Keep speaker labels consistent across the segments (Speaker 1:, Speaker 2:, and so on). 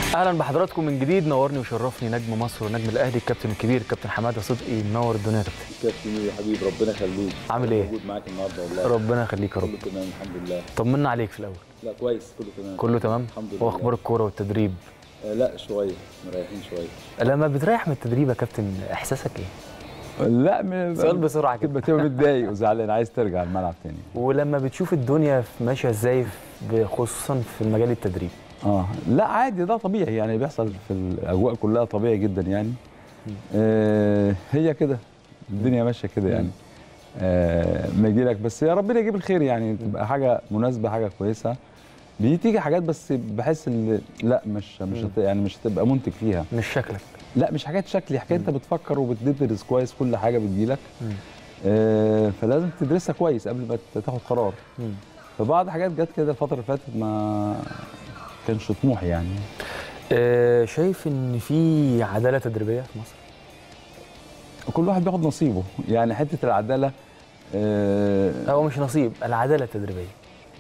Speaker 1: اهلا بحضراتكم من جديد نورني وشرفني نجم مصر ونجم الاهلي الكابتن الكبير الكابتن حماده صدقي منور الدنيا يا كابتن
Speaker 2: كابتن يا حبيبي ربنا يخليك
Speaker 1: عامل ايه؟
Speaker 2: موجود معاك النهارده والله
Speaker 1: ربنا يخليك يا رب
Speaker 2: كله تمام الحمد لله
Speaker 1: طمنا عليك في الاول
Speaker 2: لا كويس كله تمام
Speaker 1: كله تمام
Speaker 2: الحمد لله
Speaker 1: واخبار الكوره والتدريب
Speaker 2: آه لا شويه مريحين شويه
Speaker 1: لما بتريح من التدريب يا كابتن احساسك ايه
Speaker 3: لا م...
Speaker 1: سؤال بسرعه كده
Speaker 3: بتبقى متضايق وزعلان عايز ترجع الملعب تاني
Speaker 1: ولما بتشوف الدنيا ماشيه ازاي في- خصوصا في مجال التدريب
Speaker 3: اه لا عادي ده طبيعي يعني بيحصل في الاجواء كلها طبيعي جدا يعني آه هي كده الدنيا ماشيه كده يعني آه ما يجي لك بس يا ربنا يجيب الخير يعني تبقى حاجه مناسبه حاجه كويسه بتيجي حاجات بس بحس ان لا مش مش هت- يعني مش هتبقى منتج فيها
Speaker 1: مش شكلك
Speaker 3: لا مش حاجات شكلي حكايه انت بتفكر وبتدرس كويس كل حاجه بتجيلك
Speaker 1: مم.
Speaker 3: آه فلازم تدرسها كويس قبل ما تاخد قرار
Speaker 1: مم.
Speaker 3: فبعض حاجات جت كده الفتره اللي فاتت ما كانش طموحي يعني
Speaker 1: آه شايف ان في عداله تدريبيه في مصر
Speaker 3: كل واحد بياخد نصيبه يعني حته العداله آه
Speaker 1: هو مش نصيب العداله التدريبيه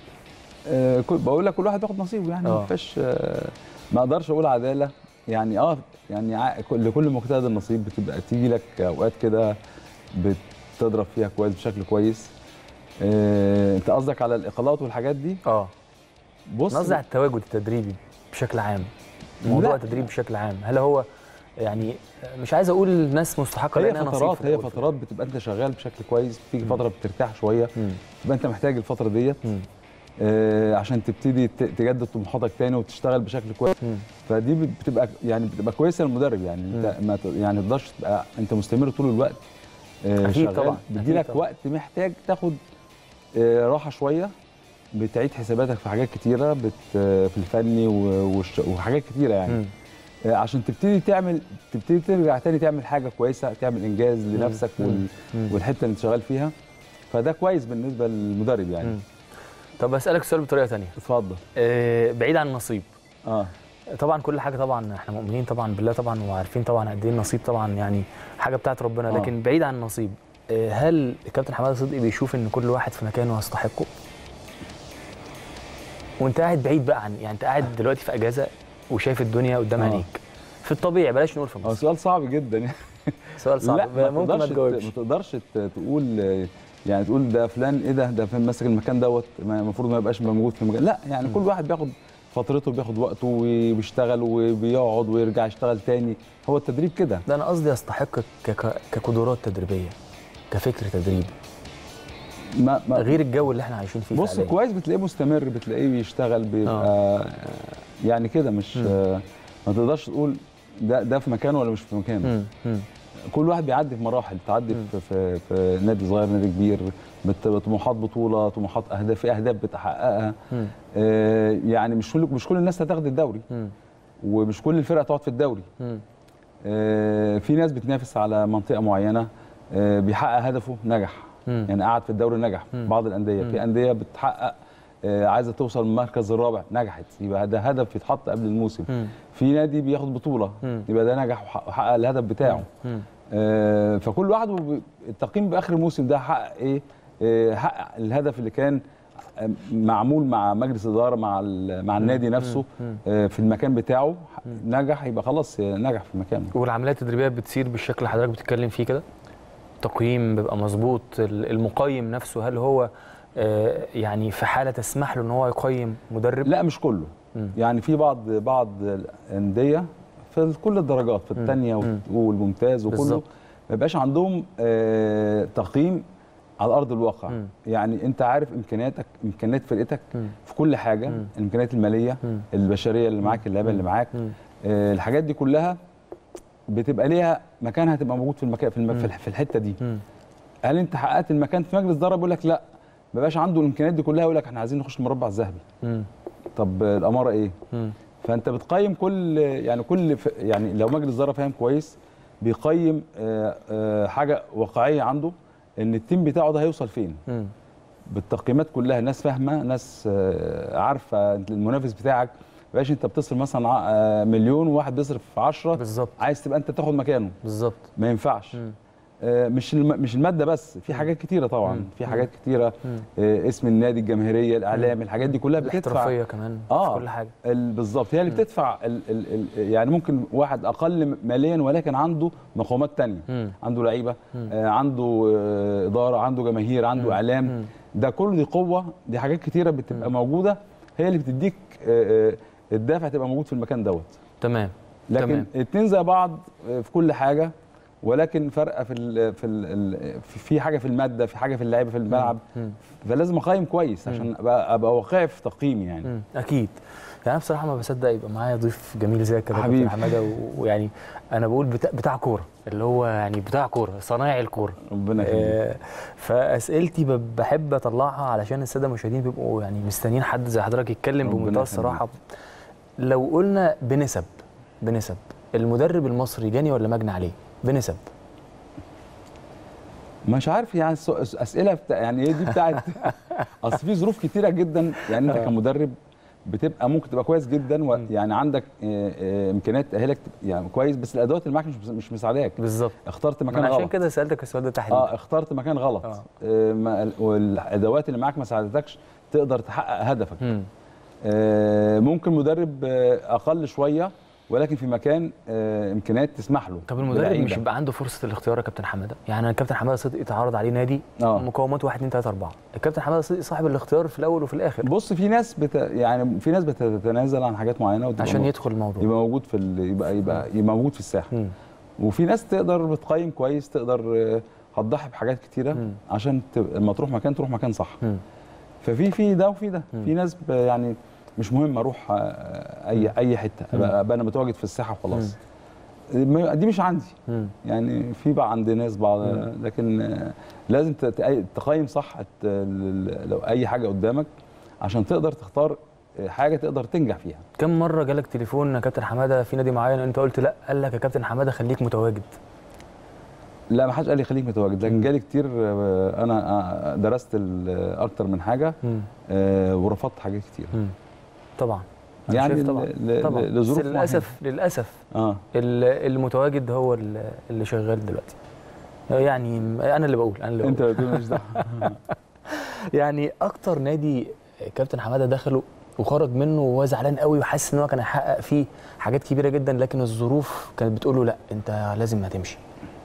Speaker 3: آه كل- بقول لك كل واحد بياخد نصيبه يعني
Speaker 1: آه.
Speaker 3: ما فيش آه ما اقدرش اقول عداله يعني اه يعني ع- كل- لكل مجتهد النصيب بتبقى تيجي لك اوقات كده بتضرب فيها كويس بشكل كويس آه انت قصدك على الاقالات والحاجات دي
Speaker 1: اه
Speaker 3: بص
Speaker 1: قصدي على التواجد التدريبي بشكل عام موضوع
Speaker 3: لا.
Speaker 1: التدريب بشكل عام هل هو يعني مش عايز اقول ناس مستحقه
Speaker 3: هي
Speaker 1: لأنها نصيب
Speaker 3: فترات
Speaker 1: في
Speaker 3: هي
Speaker 1: الأول.
Speaker 3: فترات بتبقى انت شغال بشكل كويس بتيجي فتره بترتاح شويه
Speaker 1: مم.
Speaker 3: تبقى انت محتاج الفتره ديت
Speaker 1: مم.
Speaker 3: آه، عشان تبتدي ت- تجدد طموحاتك تاني وتشتغل بشكل كويس
Speaker 1: مم.
Speaker 3: فدي بت- بتبقى يعني بتبقى كويسه للمدرب يعني انت ما ت- يعني ما تقدرش تبقى انت مستمر طول الوقت آه،
Speaker 1: أكيد
Speaker 3: شغال.
Speaker 1: طبعاً،
Speaker 3: بيجي
Speaker 1: أكيد
Speaker 3: لك
Speaker 1: طبعاً.
Speaker 3: وقت محتاج تاخد آه، راحه شويه بتعيد حساباتك في حاجات كتيره بت آه، في الفني و- والش- وحاجات كتيره يعني
Speaker 1: مم.
Speaker 3: آه، عشان تبتدي تعمل تبتدي ترجع تاني تعمل حاجه كويسه تعمل انجاز لنفسك وال...
Speaker 1: مم.
Speaker 3: والحته اللي انت شغال فيها فده كويس بالنسبه للمدرب يعني
Speaker 1: مم. طب اسالك سؤال بطريقه ثانيه
Speaker 3: اتفضل
Speaker 1: آه بعيد عن النصيب
Speaker 3: اه
Speaker 1: طبعا كل حاجه طبعا احنا مؤمنين طبعا بالله طبعا وعارفين طبعا قد ايه النصيب طبعا يعني حاجه بتاعت ربنا
Speaker 3: آه.
Speaker 1: لكن بعيد عن النصيب آه، هل الكابتن حماده صدقي بيشوف ان كل واحد في مكانه يستحقه؟ وانت قاعد بعيد بقى عن يعني انت قاعد دلوقتي في اجازه وشايف الدنيا قدام
Speaker 3: آه.
Speaker 1: عينيك في الطبيعي بلاش نقول في
Speaker 3: هو
Speaker 1: مصر
Speaker 3: سؤال صعب جدا يعني
Speaker 1: سؤال صعب
Speaker 3: لا
Speaker 1: ممكن ما
Speaker 3: تقدرش ت-
Speaker 1: تجاوبش
Speaker 3: ما تقدرش ت- تقول آه، يعني تقول ده فلان ايه ده ده فين ماسك المكان دوت ما- المفروض ما يبقاش موجود في المكان لا يعني كل واحد بياخد فترته بياخد وقته وبيشتغل وبيقعد ويرجع يشتغل تاني هو التدريب كده
Speaker 1: ده انا قصدي يستحق ك- ك- كقدرات تدريبيه كفكر تدريب
Speaker 3: ما ما
Speaker 1: غير الجو اللي احنا عايشين فيه
Speaker 3: بص
Speaker 1: فعلياً.
Speaker 3: كويس بتلاقيه مستمر بتلاقيه بيشتغل بيبقى يعني كده مش آه، ما تقدرش تقول ده ده في مكانه ولا مش في مكانه
Speaker 1: مم. مم.
Speaker 3: كل واحد بيعدي في مراحل تعدي في, في, في نادي صغير نادي كبير بت- طموحات بطوله طموحات اهداف في اهداف بتحققها
Speaker 1: مم.
Speaker 3: آه يعني مش كل مش كل الناس هتاخد الدوري
Speaker 1: مم.
Speaker 3: ومش كل الفرق تقعد في الدوري
Speaker 1: مم.
Speaker 3: آه في ناس بتنافس على منطقه معينه آه بيحقق هدفه نجح
Speaker 1: مم.
Speaker 3: يعني قعد في الدوري نجح
Speaker 1: مم.
Speaker 3: بعض الانديه في انديه بتحقق آه عايزه توصل للمركز الرابع نجحت يبقى ده هدف يتحط قبل الموسم
Speaker 1: مم.
Speaker 3: في نادي بياخد بطوله
Speaker 1: مم.
Speaker 3: يبقى ده نجح وحقق وحقق الهدف بتاعه
Speaker 1: مم.
Speaker 3: آه، فكل واحد وب- التقييم باخر الموسم ده حقق ايه آه، حقق الهدف اللي كان آه، معمول مع مجلس الاداره مع ال- مع النادي نفسه آه، في المكان بتاعه نجح يبقى خلاص آه، نجح في مكانه
Speaker 1: والعمليات التدريبيه بتسير بالشكل اللي حضرتك بتتكلم فيه كده تقييم بيبقى مظبوط ال- المقيم نفسه هل هو آه، يعني في حاله تسمح له ان هو يقيم مدرب
Speaker 3: لا مش كله
Speaker 1: مم.
Speaker 3: يعني في بعض بعض الانديه في كل الدرجات في الثانيه
Speaker 1: مم.
Speaker 3: والممتاز وكله
Speaker 1: بالظبط.
Speaker 3: ما يبقاش عندهم آه، تقييم على ارض الواقع
Speaker 1: مم.
Speaker 3: يعني انت عارف امكانياتك امكانيات فرقتك
Speaker 1: مم.
Speaker 3: في كل حاجه
Speaker 1: مم.
Speaker 3: الامكانيات الماليه
Speaker 1: مم.
Speaker 3: البشريه اللي معاك اللعيبه اللي معاك
Speaker 1: مم.
Speaker 3: آه، الحاجات دي كلها بتبقى ليها مكانها هتبقى موجود في المكان في, الم... في الح- في الحته دي
Speaker 1: مم.
Speaker 3: هل انت حققت المكان في مجلس اداره بيقول لك لا ما بقاش عنده الامكانيات دي كلها يقول لك احنا عايزين نخش المربع الذهبي
Speaker 1: مم.
Speaker 3: طب آه، الاماره ايه
Speaker 1: مم.
Speaker 3: فانت بتقيم كل يعني كل ف... يعني لو مجلس اداره فاهم كويس بيقيم آه، آه، حاجه واقعيه عنده ان التيم بتاعه ده هيوصل فين
Speaker 1: مم.
Speaker 3: بالتقييمات كلها ناس فاهمه ناس آه، عارفه المنافس بتاعك بقاش انت بتصرف مثلا ع- آه، مليون وواحد بيصرف 10
Speaker 1: بالظبط
Speaker 3: عايز تبقى انت تاخد مكانه
Speaker 1: بالظبط
Speaker 3: ما ينفعش
Speaker 1: مم.
Speaker 3: آه، مش الم- مش الماده بس في حاجات كتيره طبعا
Speaker 1: مم.
Speaker 3: في حاجات كتيره
Speaker 1: مم.
Speaker 3: آه، اسم النادي الجماهيريه الاعلام الحاجات دي كلها بتدفع
Speaker 1: الاحترافيه كمان
Speaker 3: آه.
Speaker 1: في كل حاجه
Speaker 3: ال- بالظبط هي اللي بتدفع ال ال ال يعني ممكن واحد اقل ماليا ولكن عنده مقومات تانية
Speaker 1: مم.
Speaker 3: عنده لعيبه
Speaker 1: مم.
Speaker 3: آه عنده آه اداره عنده جماهير عنده
Speaker 1: مم.
Speaker 3: اعلام
Speaker 1: مم.
Speaker 3: ده كله دي قوه دي حاجات كتيره بتبقى
Speaker 1: مم.
Speaker 3: موجوده هي اللي بتديك آه، آه، الدافع تبقى موجود في المكان دوت
Speaker 1: تمام
Speaker 3: لكن
Speaker 1: تمام.
Speaker 3: اتنين زي بعض آه، في كل حاجه ولكن فرق في ال في ال في حاجه في الماده في حاجه في اللعيبه في الملعب
Speaker 1: مم.
Speaker 3: فلازم اقيم كويس عشان ابقى, أبقى واقعي في تقييمي يعني
Speaker 1: مم. اكيد يعني انا بصراحه ما بصدق يبقى معايا ضيف جميل زي كده
Speaker 3: حبيبي.
Speaker 1: كابتن حماده و- ويعني انا بقول بتاع, بتاع كوره اللي هو يعني بتاع كوره صنايعي الكوره
Speaker 3: ربنا يخليك
Speaker 1: آه، فاسئلتي ب- بحب اطلعها علشان الساده المشاهدين بيبقوا يعني مستنيين حد زي حضرتك يتكلم
Speaker 3: ربنا
Speaker 1: بمنتهى
Speaker 3: يخليك.
Speaker 1: الصراحه لو قلنا بنسب بنسب المدرب المصري جاني ولا مجني عليه بنسب
Speaker 3: مش عارف يعني السؤ- اسئله بتاع يعني ايه دي بتاعت اصل في ظروف كتيره جدا يعني انت
Speaker 1: آه.
Speaker 3: كمدرب بتبقى ممكن تبقى كويس جدا ويعني عندك آه، آه، امكانيات تاهلك يعني كويس بس الادوات اللي معاك مش مش مساعداك
Speaker 1: بالظبط
Speaker 3: اخترت
Speaker 1: ما
Speaker 3: مكان
Speaker 1: انا عشان
Speaker 3: غلط
Speaker 1: كده سالتك السؤال ده تحديدا
Speaker 3: اه اخترت مكان غلط
Speaker 1: آه.
Speaker 3: آه. ما- والادوات اللي معاك ما ساعدتكش تقدر تحقق هدفك
Speaker 1: مم.
Speaker 3: آه ممكن مدرب آه، اقل شويه ولكن في مكان آه امكانيات تسمح له
Speaker 1: طب المدرب
Speaker 3: بلعيبة.
Speaker 1: مش بيبقى عنده فرصه الاختيار يا كابتن حماده يعني انا الكابتن حماده صدقي اتعرض عليه نادي
Speaker 3: آه.
Speaker 1: مقومات 1 2 3 4 الكابتن حماده صدقي صاحب الاختيار في الاول وفي الاخر
Speaker 3: بص في ناس بت... يعني في ناس بتتنازل عن حاجات معينه وتبقى
Speaker 1: عشان
Speaker 3: مو-
Speaker 1: يدخل الموضوع
Speaker 3: يبقى موجود في ال... يبقى يبقى, يبقى موجود في الساحه
Speaker 1: مم.
Speaker 3: وفي ناس تقدر بتقيم كويس تقدر آه، هتضحي بحاجات كتيره
Speaker 1: مم.
Speaker 3: عشان ت... لما تروح مكان تروح مكان صح
Speaker 1: مم.
Speaker 3: ففي في ده وفي ده
Speaker 1: مم.
Speaker 3: في ناس ب... يعني مش مهم اروح آه، اي اي حته ابقى أبقى انا متواجد في الساحه وخلاص ما- دي مش عندي
Speaker 1: مم.
Speaker 3: يعني في بقى عند ناس بعض
Speaker 1: مم.
Speaker 3: لكن آه، لازم ت- ت- تقيم صح ت- ال- لو اي حاجه قدامك عشان تقدر تختار آه، حاجه تقدر تنجح فيها
Speaker 1: كم مره جالك تليفون يا كابتن حماده في نادي معين انت قلت لا قال لك يا كابتن حماده خليك متواجد
Speaker 3: لا ما حدش قال لي خليك متواجد لكن جالي كتير آه، انا آه، درست ال- اكتر من حاجه
Speaker 1: مم.
Speaker 3: آه، ورفضت حاجات كتير
Speaker 1: مم. طبعا أنا
Speaker 3: يعني
Speaker 1: شايف طبعا
Speaker 3: ل- ل-
Speaker 1: طبعا
Speaker 3: لظروف
Speaker 1: بس للاسف للاسف
Speaker 3: اه
Speaker 1: ال- المتواجد هو ال- اللي شغال دلوقتي يعني انا اللي بقول انا اللي
Speaker 3: انت
Speaker 1: بقول.
Speaker 3: بتقول مش ده
Speaker 1: يعني اكتر نادي كابتن حماده دخله وخرج منه وهو زعلان قوي وحاسس ان هو كان هيحقق فيه حاجات كبيره جدا لكن الظروف كانت بتقول له لا انت لازم هتمشي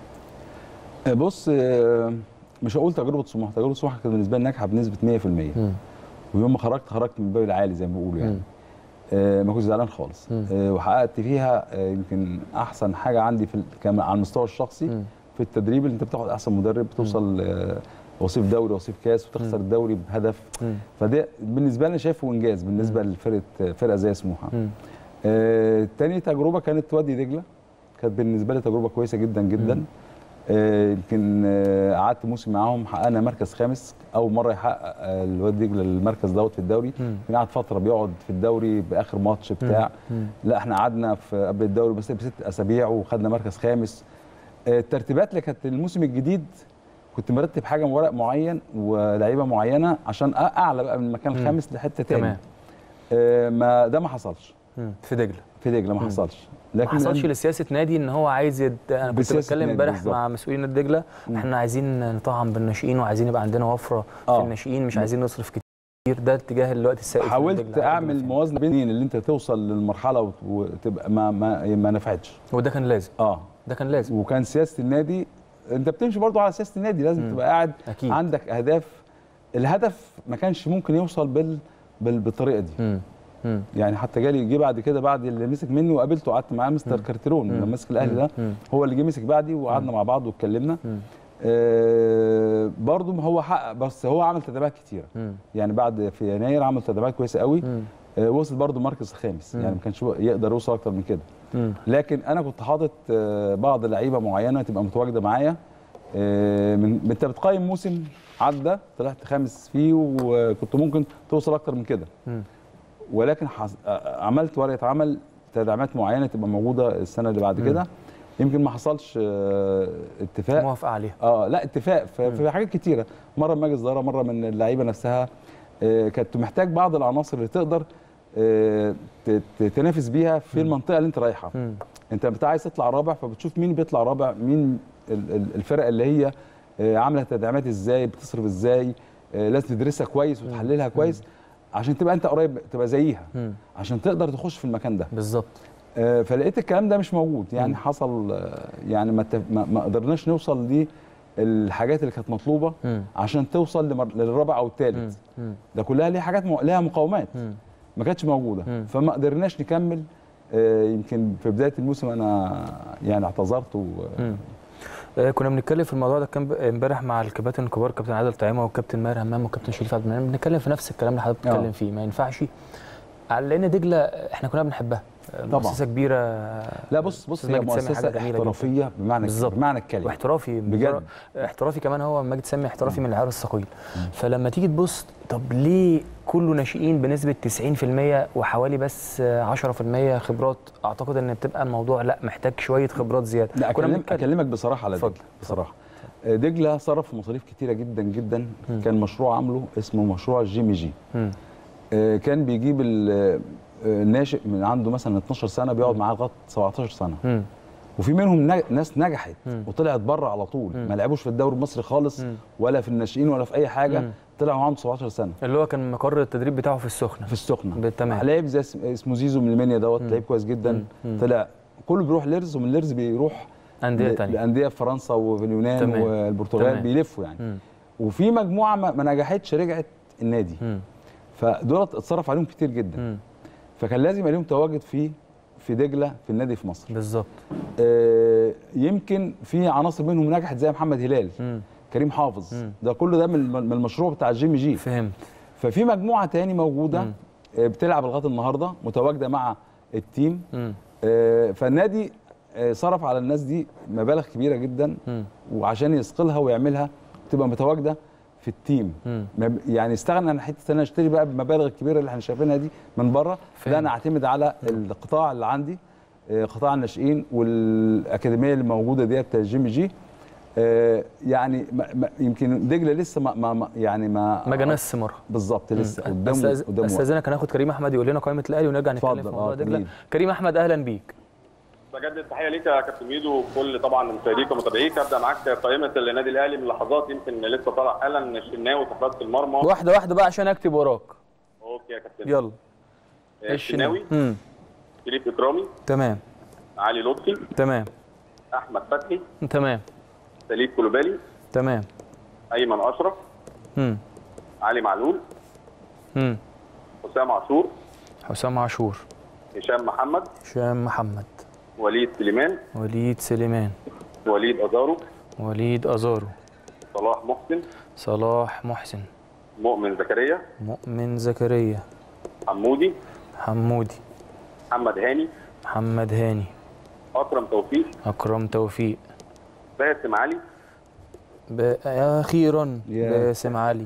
Speaker 3: آه، بص آه، مش هقول تجربه سموحه تجربه سموحه كانت بالنسبه لي ناجحه بنسبه 100%
Speaker 1: مم.
Speaker 3: ويوم ما خرجت خرجت من الباب العالي زي ما بيقولوا يعني
Speaker 1: مم.
Speaker 3: آه، ما كنتش زعلان خالص
Speaker 1: مم.
Speaker 3: آه، وحققت فيها آه، يمكن احسن حاجه عندي في ال- كمان على المستوى الشخصي
Speaker 1: مم.
Speaker 3: في التدريب اللي انت بتاخد احسن مدرب بتوصل آه، وصيف دوري وصيف كاس وتخسر
Speaker 1: مم.
Speaker 3: الدوري بهدف
Speaker 1: مم.
Speaker 3: فده بالنسبه لي شايفه انجاز بالنسبه لفرقه فرقه زي سموحه
Speaker 1: مم.
Speaker 3: آه، تاني تجربه كانت وادي دجله كانت بالنسبه لي تجربه كويسه جدا جدا
Speaker 1: مم.
Speaker 3: آه، يمكن آه، قعدت موسم معاهم حققنا مركز خامس اول مره يحقق آه، الوادي دجله المركز دوت في الدوري
Speaker 1: مم.
Speaker 3: كان قعد فتره بيقعد في الدوري باخر ماتش بتاع
Speaker 1: مم.
Speaker 3: لا احنا قعدنا في قبل الدوري بس بست اسابيع وخدنا مركز خامس آه، الترتيبات اللي كانت الموسم الجديد كنت مرتب حاجه ورق معين ولاعيبه معينه عشان أ- اعلى بقى من المكان
Speaker 1: مم.
Speaker 3: الخامس لحته تاني
Speaker 1: تمام
Speaker 3: آه، ما ده ما حصلش
Speaker 1: مم. في دجله
Speaker 3: في دجله ما
Speaker 1: مم.
Speaker 3: حصلش
Speaker 1: ما حصلش
Speaker 3: أنا-
Speaker 1: لسياسه نادي ان هو عايز يد... انا كنت
Speaker 3: بسياسة
Speaker 1: بتكلم
Speaker 3: نادي
Speaker 1: امبارح
Speaker 3: بالظبط.
Speaker 1: مع مسؤولين نادي دجله
Speaker 3: مم.
Speaker 1: احنا عايزين نطعم بالناشئين وعايزين يبقى عندنا وفره في
Speaker 3: آه.
Speaker 1: الناشئين مش عايزين نصرف كتير ده اتجاه الوقت السائد في نادي
Speaker 3: حاولت
Speaker 1: دجلة.
Speaker 3: اعمل موازنه بين اللي انت توصل للمرحله وت- وتبقى ما ما ما نفعتش
Speaker 1: وده كان لازم
Speaker 3: اه
Speaker 1: ده كان لازم
Speaker 3: وكان سياسه النادي انت بتمشي برضو على سياسه النادي لازم
Speaker 1: مم.
Speaker 3: تبقى قاعد
Speaker 1: اكيد
Speaker 3: عندك اهداف الهدف ما كانش ممكن يوصل بال, بال... بالطريقه دي
Speaker 1: مم. مم.
Speaker 3: يعني حتى جالي جه بعد كده بعد اللي مسك مني وقابلته قعدت معاه مستر
Speaker 1: مم.
Speaker 3: كارتيرون
Speaker 1: مم.
Speaker 3: لما مسك الاهلي ده
Speaker 1: مم.
Speaker 3: هو اللي جه مسك بعدي وقعدنا مع بعض واتكلمنا
Speaker 1: مم.
Speaker 3: آه برضه هو حقق بس هو عمل تدريبات كتيره
Speaker 1: مم.
Speaker 3: يعني بعد في يناير عمل تدريبات كويسه قوي
Speaker 1: مم.
Speaker 3: آه وصل برضه مركز خامس
Speaker 1: مم.
Speaker 3: يعني ما كانش يقدر يوصل اكتر من كده
Speaker 1: مم.
Speaker 3: لكن انا كنت حاطط آه، بعض لعيبه معينه تبقى متواجده معايا آه، من انت بتقيم موسم عدى طلعت خامس فيه وكنت ممكن توصل اكتر من كده
Speaker 1: مم.
Speaker 3: ولكن حص... آه، عملت ورقه عمل تدعيمات معينه تبقى موجوده السنه اللي بعد
Speaker 1: مم.
Speaker 3: كده يمكن ما حصلش آه، اتفاق
Speaker 1: موافقه عليها
Speaker 3: اه لا اتفاق في,
Speaker 1: مم.
Speaker 3: في حاجات كتيره مره من مجلس اداره مره من اللعيبه نفسها آه، كانت محتاج بعض العناصر اللي تقدر آه، ت- ت- تنافس بيها في
Speaker 1: مم.
Speaker 3: المنطقه اللي انت رايحها
Speaker 1: مم.
Speaker 3: انت بتاع عايز تطلع رابع فبتشوف مين بيطلع رابع مين ال- ال- الفرق اللي هي آه، عامله تدعيمات ازاي بتصرف ازاي آه، لازم تدرسها كويس وتحللها كويس عشان تبقى انت قريب تبقى زيها
Speaker 1: مم.
Speaker 3: عشان تقدر تخش في المكان ده
Speaker 1: بالظبط
Speaker 3: آه، فلقيت الكلام ده مش موجود يعني
Speaker 1: مم.
Speaker 3: حصل آه، يعني ما تف- ما ما قدرناش نوصل للحاجات اللي كانت مطلوبه
Speaker 1: مم.
Speaker 3: عشان توصل لمر- للرابع او
Speaker 1: مم.
Speaker 3: الثالث
Speaker 1: مم.
Speaker 3: ده كلها ليها حاجات م... ليها مقاومات
Speaker 1: مم.
Speaker 3: ما كانتش موجوده
Speaker 1: مم.
Speaker 3: فما قدرناش نكمل آه، يمكن في بدايه الموسم انا يعني اعتذرت و...
Speaker 1: مم. آه، كنا بنتكلم في الموضوع ده كان ب- امبارح مع الكباتن الكبار كابتن عادل طعيمه والكابتن ماهر همام والكابتن شريف عبد المنعم بنتكلم في نفس الكلام اللي حضرتك
Speaker 3: آه.
Speaker 1: بتتكلم فيه ما ينفعش على- لان دجله احنا كنا بنحبها آه،
Speaker 3: طبعاً.
Speaker 1: مؤسسه كبيره
Speaker 3: لا بص بص
Speaker 1: أستاذ
Speaker 3: هي
Speaker 1: ماجد سامي
Speaker 3: مؤسسه
Speaker 1: حاجة جميلة جداً.
Speaker 3: احترافيه بمعنى
Speaker 1: بالظبط.
Speaker 3: بمعنى الكلمه
Speaker 1: واحترافي
Speaker 3: بجد.
Speaker 1: احترافي كمان هو ماجد سامي احترافي من العيار الثقيل فلما تيجي تبص طب ليه كله ناشئين بنسبه 90% وحوالي بس آه، 10% خبرات اعتقد ان بتبقى الموضوع لا محتاج شويه خبرات زياده
Speaker 3: لا
Speaker 1: كنا
Speaker 3: أكلم
Speaker 1: بنتكلم.
Speaker 3: اكلمك بصراحه على
Speaker 1: اتفضل.
Speaker 3: دجله بصراحه آه، دجله صرف في مصاريف كتيره جدا جدا كان مشروع عامله اسمه مشروع الجيمي جي
Speaker 1: مم.
Speaker 3: آه، كان بيجيب ال- آه، الناشئ من عنده مثلا 12 سنه بيقعد معاه لغايه 17 سنه
Speaker 1: مم.
Speaker 3: وفي منهم نج- ناس نجحت
Speaker 1: مم.
Speaker 3: وطلعت بره على طول
Speaker 1: مم.
Speaker 3: ما لعبوش في الدوري المصري خالص
Speaker 1: مم.
Speaker 3: ولا في الناشئين ولا في اي حاجه
Speaker 1: مم.
Speaker 3: طلعوا عنده 17 سنه
Speaker 1: اللي هو كان مقر التدريب بتاعه في السخنه
Speaker 3: في السخنه
Speaker 1: تمام.
Speaker 3: لعيب زي اسم- اسمه زيزو من المنيا دوت لعيب كويس جدا
Speaker 1: مم. مم.
Speaker 3: طلع كله بيروح ليرز ومن ليرز بيروح
Speaker 1: انديه
Speaker 3: ل-
Speaker 1: تانية
Speaker 3: لانديه في فرنسا وفي اليونان
Speaker 1: تمام.
Speaker 3: والبرتغال
Speaker 1: تمام.
Speaker 3: بيلفوا يعني
Speaker 1: مم.
Speaker 3: وفي مجموعه ما ما نجحتش رجعت النادي
Speaker 1: مم.
Speaker 3: فدولت اتصرف عليهم كتير جدا
Speaker 1: مم.
Speaker 3: فكان لازم يبقى لهم تواجد في في دجله في النادي في مصر
Speaker 1: بالظبط
Speaker 3: آه، يمكن في عناصر منهم نجحت زي محمد هلال
Speaker 1: مم.
Speaker 3: كريم حافظ
Speaker 1: مم.
Speaker 3: ده كله ده من من المشروع بتاع الجيم جي
Speaker 1: فهمت
Speaker 3: ففي مجموعه تاني موجوده
Speaker 1: مم.
Speaker 3: آه، بتلعب لغايه النهارده متواجده مع التيم
Speaker 1: مم.
Speaker 3: آه، فالنادي آه، صرف على الناس دي مبالغ كبيره جدا
Speaker 1: مم.
Speaker 3: وعشان يثقلها ويعملها تبقى متواجده في التيم
Speaker 1: مم.
Speaker 3: ما- يعني استغنى عن حته ان انا اشتري بقى بالمبالغ الكبيره اللي احنا شايفينها دي من بره
Speaker 1: فاهم.
Speaker 3: لا انا اعتمد على القطاع اللي عندي آه، قطاع الناشئين والاكاديميه اللي موجوده ديت بتاع الجيم جي آه، يعني ما ما يمكن دجله لسه ما, ما ما- يعني ما
Speaker 1: ما جناش ثمارها
Speaker 3: بالظبط لسه
Speaker 1: مم.
Speaker 3: قدامه
Speaker 1: أستاذ-
Speaker 3: قدامه وقت.
Speaker 1: استاذنك هناخد كريم احمد يقول لنا قائمه الاهلي ونرجع نتكلم
Speaker 3: اتفضل،
Speaker 1: في موضوع
Speaker 3: آه،
Speaker 1: دجله
Speaker 3: كريم.
Speaker 1: كريم احمد اهلا بيك
Speaker 4: بجد التحيه ليك يا كابتن ميدو وكل طبعا مشاهديك ومتابعيك ابدا معاك قائمه النادي الاهلي من لحظات يمكن لسه طالع حالا الشناوي في حراسه المرمى
Speaker 1: واحده واحده بقى عشان اكتب وراك
Speaker 4: اوكي يا كابتن
Speaker 1: يلا
Speaker 4: الشناوي
Speaker 1: امم
Speaker 4: شريف اكرامي
Speaker 1: تمام
Speaker 4: علي لطفي
Speaker 1: تمام
Speaker 4: احمد فتحي
Speaker 1: تمام
Speaker 4: سليم كولوبالي
Speaker 1: تمام
Speaker 4: ايمن اشرف
Speaker 1: امم
Speaker 4: علي معلول
Speaker 1: امم
Speaker 4: حسام عاشور
Speaker 1: حسام عاشور
Speaker 4: هشام محمد
Speaker 1: هشام محمد
Speaker 4: وليد سليمان
Speaker 1: وليد سليمان
Speaker 4: وليد ازارو
Speaker 1: وليد ازارو
Speaker 4: صلاح محسن
Speaker 1: صلاح محسن
Speaker 4: مؤمن زكريا
Speaker 1: مؤمن زكريا
Speaker 4: حمودي
Speaker 1: حمودي
Speaker 4: محمد هاني
Speaker 1: محمد هاني
Speaker 4: اكرم توفيق
Speaker 1: اكرم توفيق
Speaker 4: باسم علي
Speaker 1: ب... اخيرا
Speaker 3: يا.
Speaker 1: باسم علي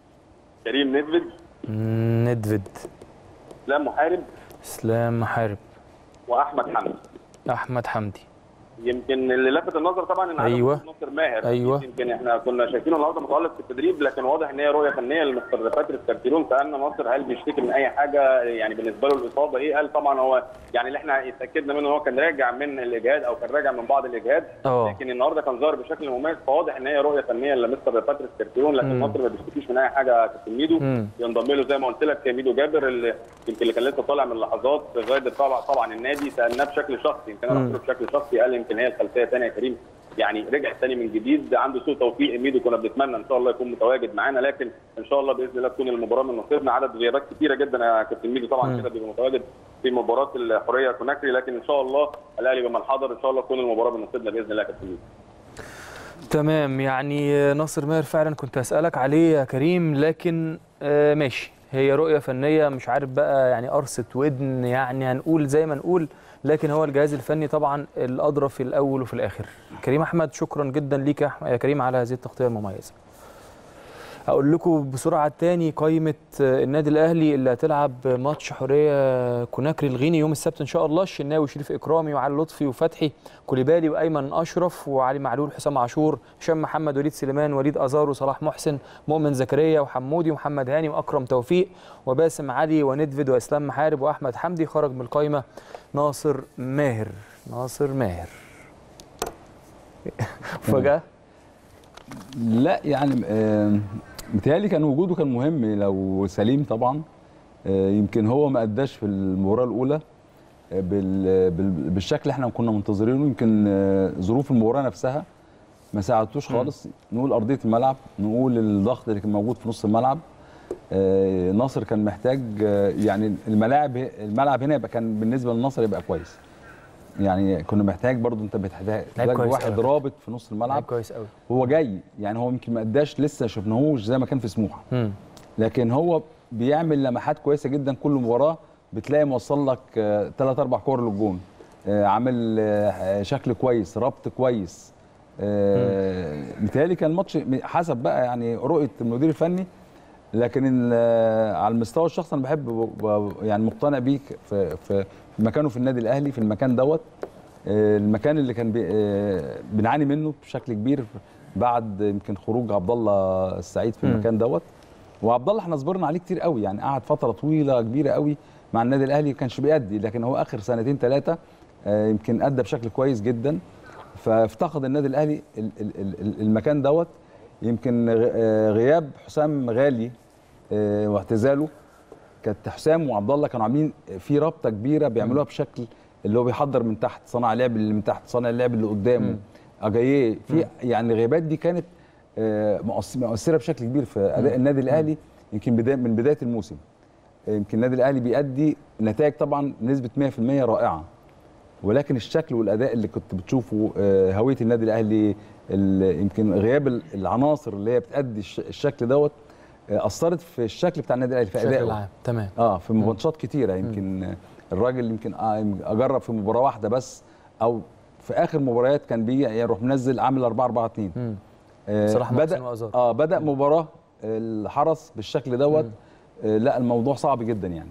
Speaker 4: كريم نيدفيد
Speaker 1: ندفد
Speaker 4: اسلام محارب
Speaker 1: اسلام محارب
Speaker 4: واحمد حمدي
Speaker 1: احمد حمدي
Speaker 4: يمكن اللي لفت النظر طبعا ان عدد
Speaker 1: أيوة.
Speaker 4: ناصر ماهر
Speaker 1: أيوة.
Speaker 4: يمكن احنا كنا شايفينه النهارده متالق في التدريب لكن واضح ان هي رؤيه فنيه لمستر باتريس كارتيرون سالنا ناصر هل بيشتكي من اي حاجه يعني بالنسبه له الاصابه ايه؟ قال طبعا هو يعني اللي احنا اتاكدنا منه هو كان راجع من الاجهاد او كان راجع من بعض الاجهاد
Speaker 1: اه
Speaker 4: لكن النهارده كان ظاهر بشكل مميز فواضح ان هي رؤيه فنيه لمستر باتريس كارتيرون لكن
Speaker 1: مم.
Speaker 4: ناصر ما بيشتكيش من اي حاجه كابتن ميدو
Speaker 1: مم.
Speaker 4: ينضم له زي ما قلت لك ميدو جابر اللي يمكن اللي كان لسه طالع من لحظات غاية طبعا طبعا النادي سالناه بشكل شخصي يمكن انا
Speaker 1: مم.
Speaker 4: قلت له بشكل شخصي قال يمكن هي الخلفيه ثانيه يا كريم يعني رجع ثاني من جديد عنده سوء توفيق ميدو كنا بنتمنى ان شاء الله يكون متواجد معانا لكن ان شاء الله باذن الله تكون المباراه من نصيبنا عدد غيابات كثيره جدا يا كابتن ميدو طبعا
Speaker 1: مم.
Speaker 4: كده بيبقى متواجد في مباراه الحريه كوناكري لكن ان شاء الله الاهلي بمن حضر ان شاء الله تكون المباراه من نصيبنا باذن الله يا كابتن ميدو
Speaker 1: تمام يعني ناصر ماهر فعلا كنت هسألك عليه يا كريم لكن آه ماشي هي رؤية فنية مش عارف بقى يعني قرصة ودن يعني هنقول زي ما نقول لكن هو الجهاز الفني طبعا الأدرى في الأول وفي الآخر كريم أحمد شكرا جدا ليك يا أح- يا كريم على هذه التغطية المميزة أقول لكم بسرعة تاني قائمة آه، النادي الأهلي اللي هتلعب ماتش حرية كوناكري الغيني يوم السبت إن شاء الله الشناوي شريف إكرامي وعلي لطفي وفتحي كوليبالي وايمن اشرف وعلي معلول حسام عاشور هشام محمد وليد سليمان وليد ازارو صلاح محسن مؤمن زكريا وحمودي ومحمد هاني واكرم توفيق وباسم علي وندفد واسلام محارب واحمد حمدي خرج من القائمه ناصر ماهر ناصر ماهر فجاه
Speaker 3: لا يعني آه، متهيألي كان وجوده كان مهم لو سليم طبعا آه، يمكن هو ما اداش في المباراه الاولى آه، بال- بال- بالشكل اللي احنا كنا منتظرينه يمكن آه، ظروف المباراه نفسها ما ساعدتوش خالص نقول ارضيه الملعب نقول الضغط اللي كان موجود في نص الملعب آه، ناصر كان محتاج آه، يعني الملاعب الملعب هنا يبقى كان بالنسبه للنصر يبقى كويس يعني كنا محتاج برضو انت بتحتاج
Speaker 1: لعيب كويس
Speaker 3: واحد
Speaker 1: أوي.
Speaker 3: رابط في نص
Speaker 1: لعب
Speaker 3: الملعب
Speaker 1: كويس قوي
Speaker 3: هو جاي يعني هو يمكن ما اداش لسه شفناهوش زي ما كان في سموحه
Speaker 1: امم
Speaker 3: لكن هو بيعمل لمحات كويسه جدا كل مباراه بتلاقي موصل لك ثلاث اربع كور للجون آه، عامل آه، شكل كويس ربط كويس آه، متهيألي كان الماتش حسب بقى يعني رؤيه المدير الفني لكن ال- على المستوى الشخصي انا بحب ب- ب- يعني مقتنع بيك في في في مكانه في النادي الاهلي في المكان دوت آه، المكان اللي كان بي- آه، بنعاني منه بشكل كبير بعد يمكن خروج عبد الله السعيد في
Speaker 1: مم.
Speaker 3: المكان دوت وعبد الله احنا صبرنا عليه كتير قوي يعني قعد فتره طويله كبيره قوي مع النادي الاهلي ما كانش بيأدي لكن هو اخر سنتين ثلاثه يمكن ادى بشكل كويس جدا فافتقد النادي الاهلي ال- ال- ال- المكان دوت يمكن غ- آه، غياب حسام غالي آه، واعتزاله كانت حسام وعبد الله كانوا عاملين في رابطه كبيره بيعملوها بشكل اللي هو بيحضر من تحت صانع اللعب اللي من تحت صانع اللعب اللي قدامه
Speaker 1: مم.
Speaker 3: اجاييه في يعني الغيابات دي كانت آه، مؤث- مؤثره بشكل كبير في اداء النادي الاهلي يمكن بدايه من بدايه الموسم آه، يمكن النادي الاهلي بيأدي نتائج طبعا نسبه 100% رائعه ولكن الشكل والاداء اللي كنت بتشوفه آه، هويه النادي الاهلي ال- يمكن غياب ال- العناصر اللي هي بتأدي الش- الشكل دوت آه، اثرت في الشكل بتاع النادي الاهلي في
Speaker 1: بشكل
Speaker 3: ادائه
Speaker 1: عام تمام
Speaker 3: اه في ماتشات كتيره يمكن آه، الراجل يمكن آه، اجرب في مباراه واحده بس او في اخر مباريات كان بيجي يروح منزل عامل 4 4 2
Speaker 1: مم.
Speaker 3: آه،
Speaker 1: صلاح محسن
Speaker 3: بدا
Speaker 1: وأزار.
Speaker 3: اه بدا مباراه الحرس بالشكل دوت آه لا الموضوع صعب جدا يعني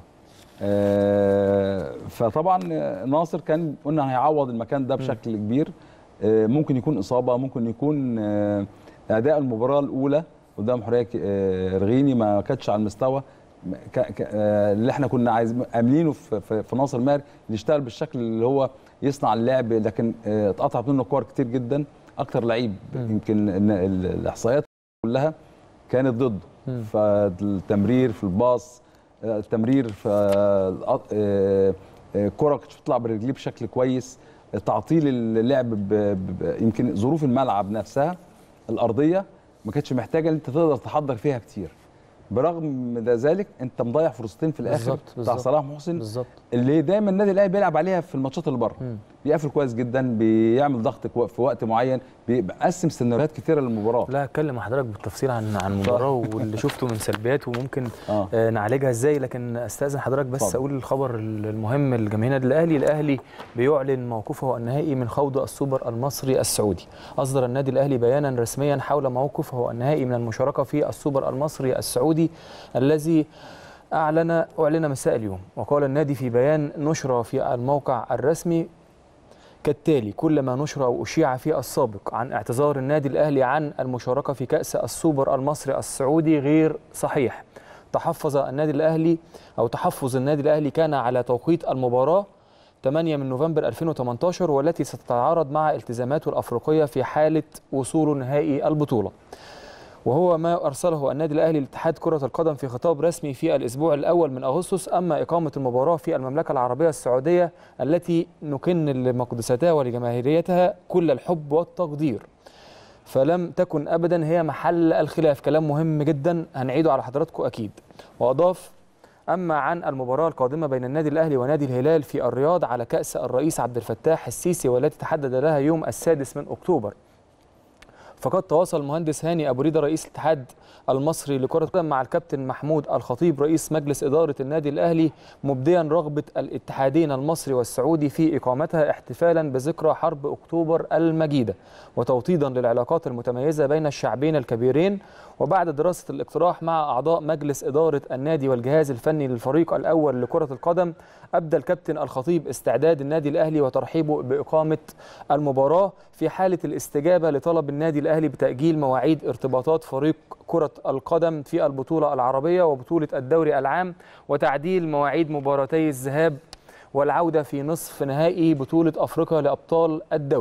Speaker 3: آه فطبعا آه، ناصر كان قلنا هيعوض المكان ده بشكل كبير آه ممكن يكون اصابه ممكن يكون آه اداء المباراه الاولى قدام حريه آه رغيني ما كانتش على المستوى م- ك- ك- آه، اللي احنا كنا عايزين املينه في, في, في ناصر ماهر اللي يشتغل بالشكل اللي هو يصنع اللعب لكن آه، اتقطعت منه كور كتير جدا اكتر لعيب
Speaker 1: مم.
Speaker 3: يمكن إن ال- الاحصائيات كلها كانت ضده
Speaker 1: مم.
Speaker 3: فالتمرير في الباص آه، التمرير في آه، آه، آه، كرة كانت بتطلع برجليه بشكل كويس آه، تعطيل اللعب ب- ب- ب- يمكن ظروف الملعب نفسها الارضيه ما كانتش محتاجه ان انت تقدر تحضر فيها كتير برغم ده ذلك انت مضيع فرصتين في الاخر
Speaker 1: بالظبط،
Speaker 3: بتاع
Speaker 1: بالظبط.
Speaker 3: صلاح محسن
Speaker 1: بالظبط
Speaker 3: اللي دايما النادي الاهلي بيلعب عليها في الماتشات اللي بره
Speaker 1: مم.
Speaker 3: بيقفل كويس جدا بيعمل ضغط كو- في وقت معين بيقسم سيناريوهات كتيره للمباراه
Speaker 1: لا اتكلم مع حضرتك بالتفصيل عن عن المباراه واللي شفته من سلبيات وممكن
Speaker 3: اه
Speaker 1: آه، نعالجها ازاي لكن استاذن حضرتك بس
Speaker 3: اتفضل.
Speaker 1: اقول الخبر المهم لجماهير النادي الاهلي الاهلي بيعلن موقفه النهائي من خوض السوبر المصري السعودي اصدر النادي الاهلي بيانا رسميا حول موقفه النهائي من المشاركه في السوبر المصري السعودي الذي اعلن اعلن مساء اليوم وقال النادي في بيان نشر في الموقع الرسمي كالتالي كل ما نشر أو أشيع في السابق عن اعتذار النادي الأهلي عن المشاركة في كأس السوبر المصري السعودي غير صحيح تحفظ النادي الأهلي أو تحفظ النادي الأهلي كان على توقيت المباراة 8 من نوفمبر 2018 والتي ستتعارض مع التزاماته الأفريقية في حالة وصوله نهائي البطولة وهو ما أرسله النادي الأهلي لاتحاد كرة القدم في خطاب رسمي في الأسبوع الأول من أغسطس أما إقامة المباراة في المملكة العربية السعودية التي نكن لمقدستها ولجماهيريتها كل الحب والتقدير فلم تكن أبدا هي محل الخلاف كلام مهم جدا هنعيده على حضراتكم أكيد وأضاف أما عن المباراة القادمة بين النادي الأهلي ونادي الهلال في الرياض على كأس الرئيس عبد الفتاح السيسي والتي تحدد لها يوم السادس من أكتوبر فقد تواصل المهندس هاني ابو ريده رئيس الاتحاد المصري لكره القدم مع الكابتن محمود الخطيب رئيس مجلس اداره النادي الاهلي مبديا رغبه الاتحادين المصري والسعودي في اقامتها احتفالا بذكرى حرب اكتوبر المجيده وتوطيدا للعلاقات المتميزه بين الشعبين الكبيرين وبعد دراسه الاقتراح مع اعضاء مجلس اداره النادي والجهاز الفني للفريق الاول لكره القدم ابدى الكابتن الخطيب استعداد النادي الاهلي وترحيبه باقامه المباراه في حاله الاستجابه لطلب النادي الاهلي بتاجيل مواعيد ارتباطات فريق كره القدم في البطوله العربيه وبطوله الدوري العام وتعديل مواعيد مباراتي الذهاب والعوده في نصف نهائي بطوله افريقيا لابطال الدوري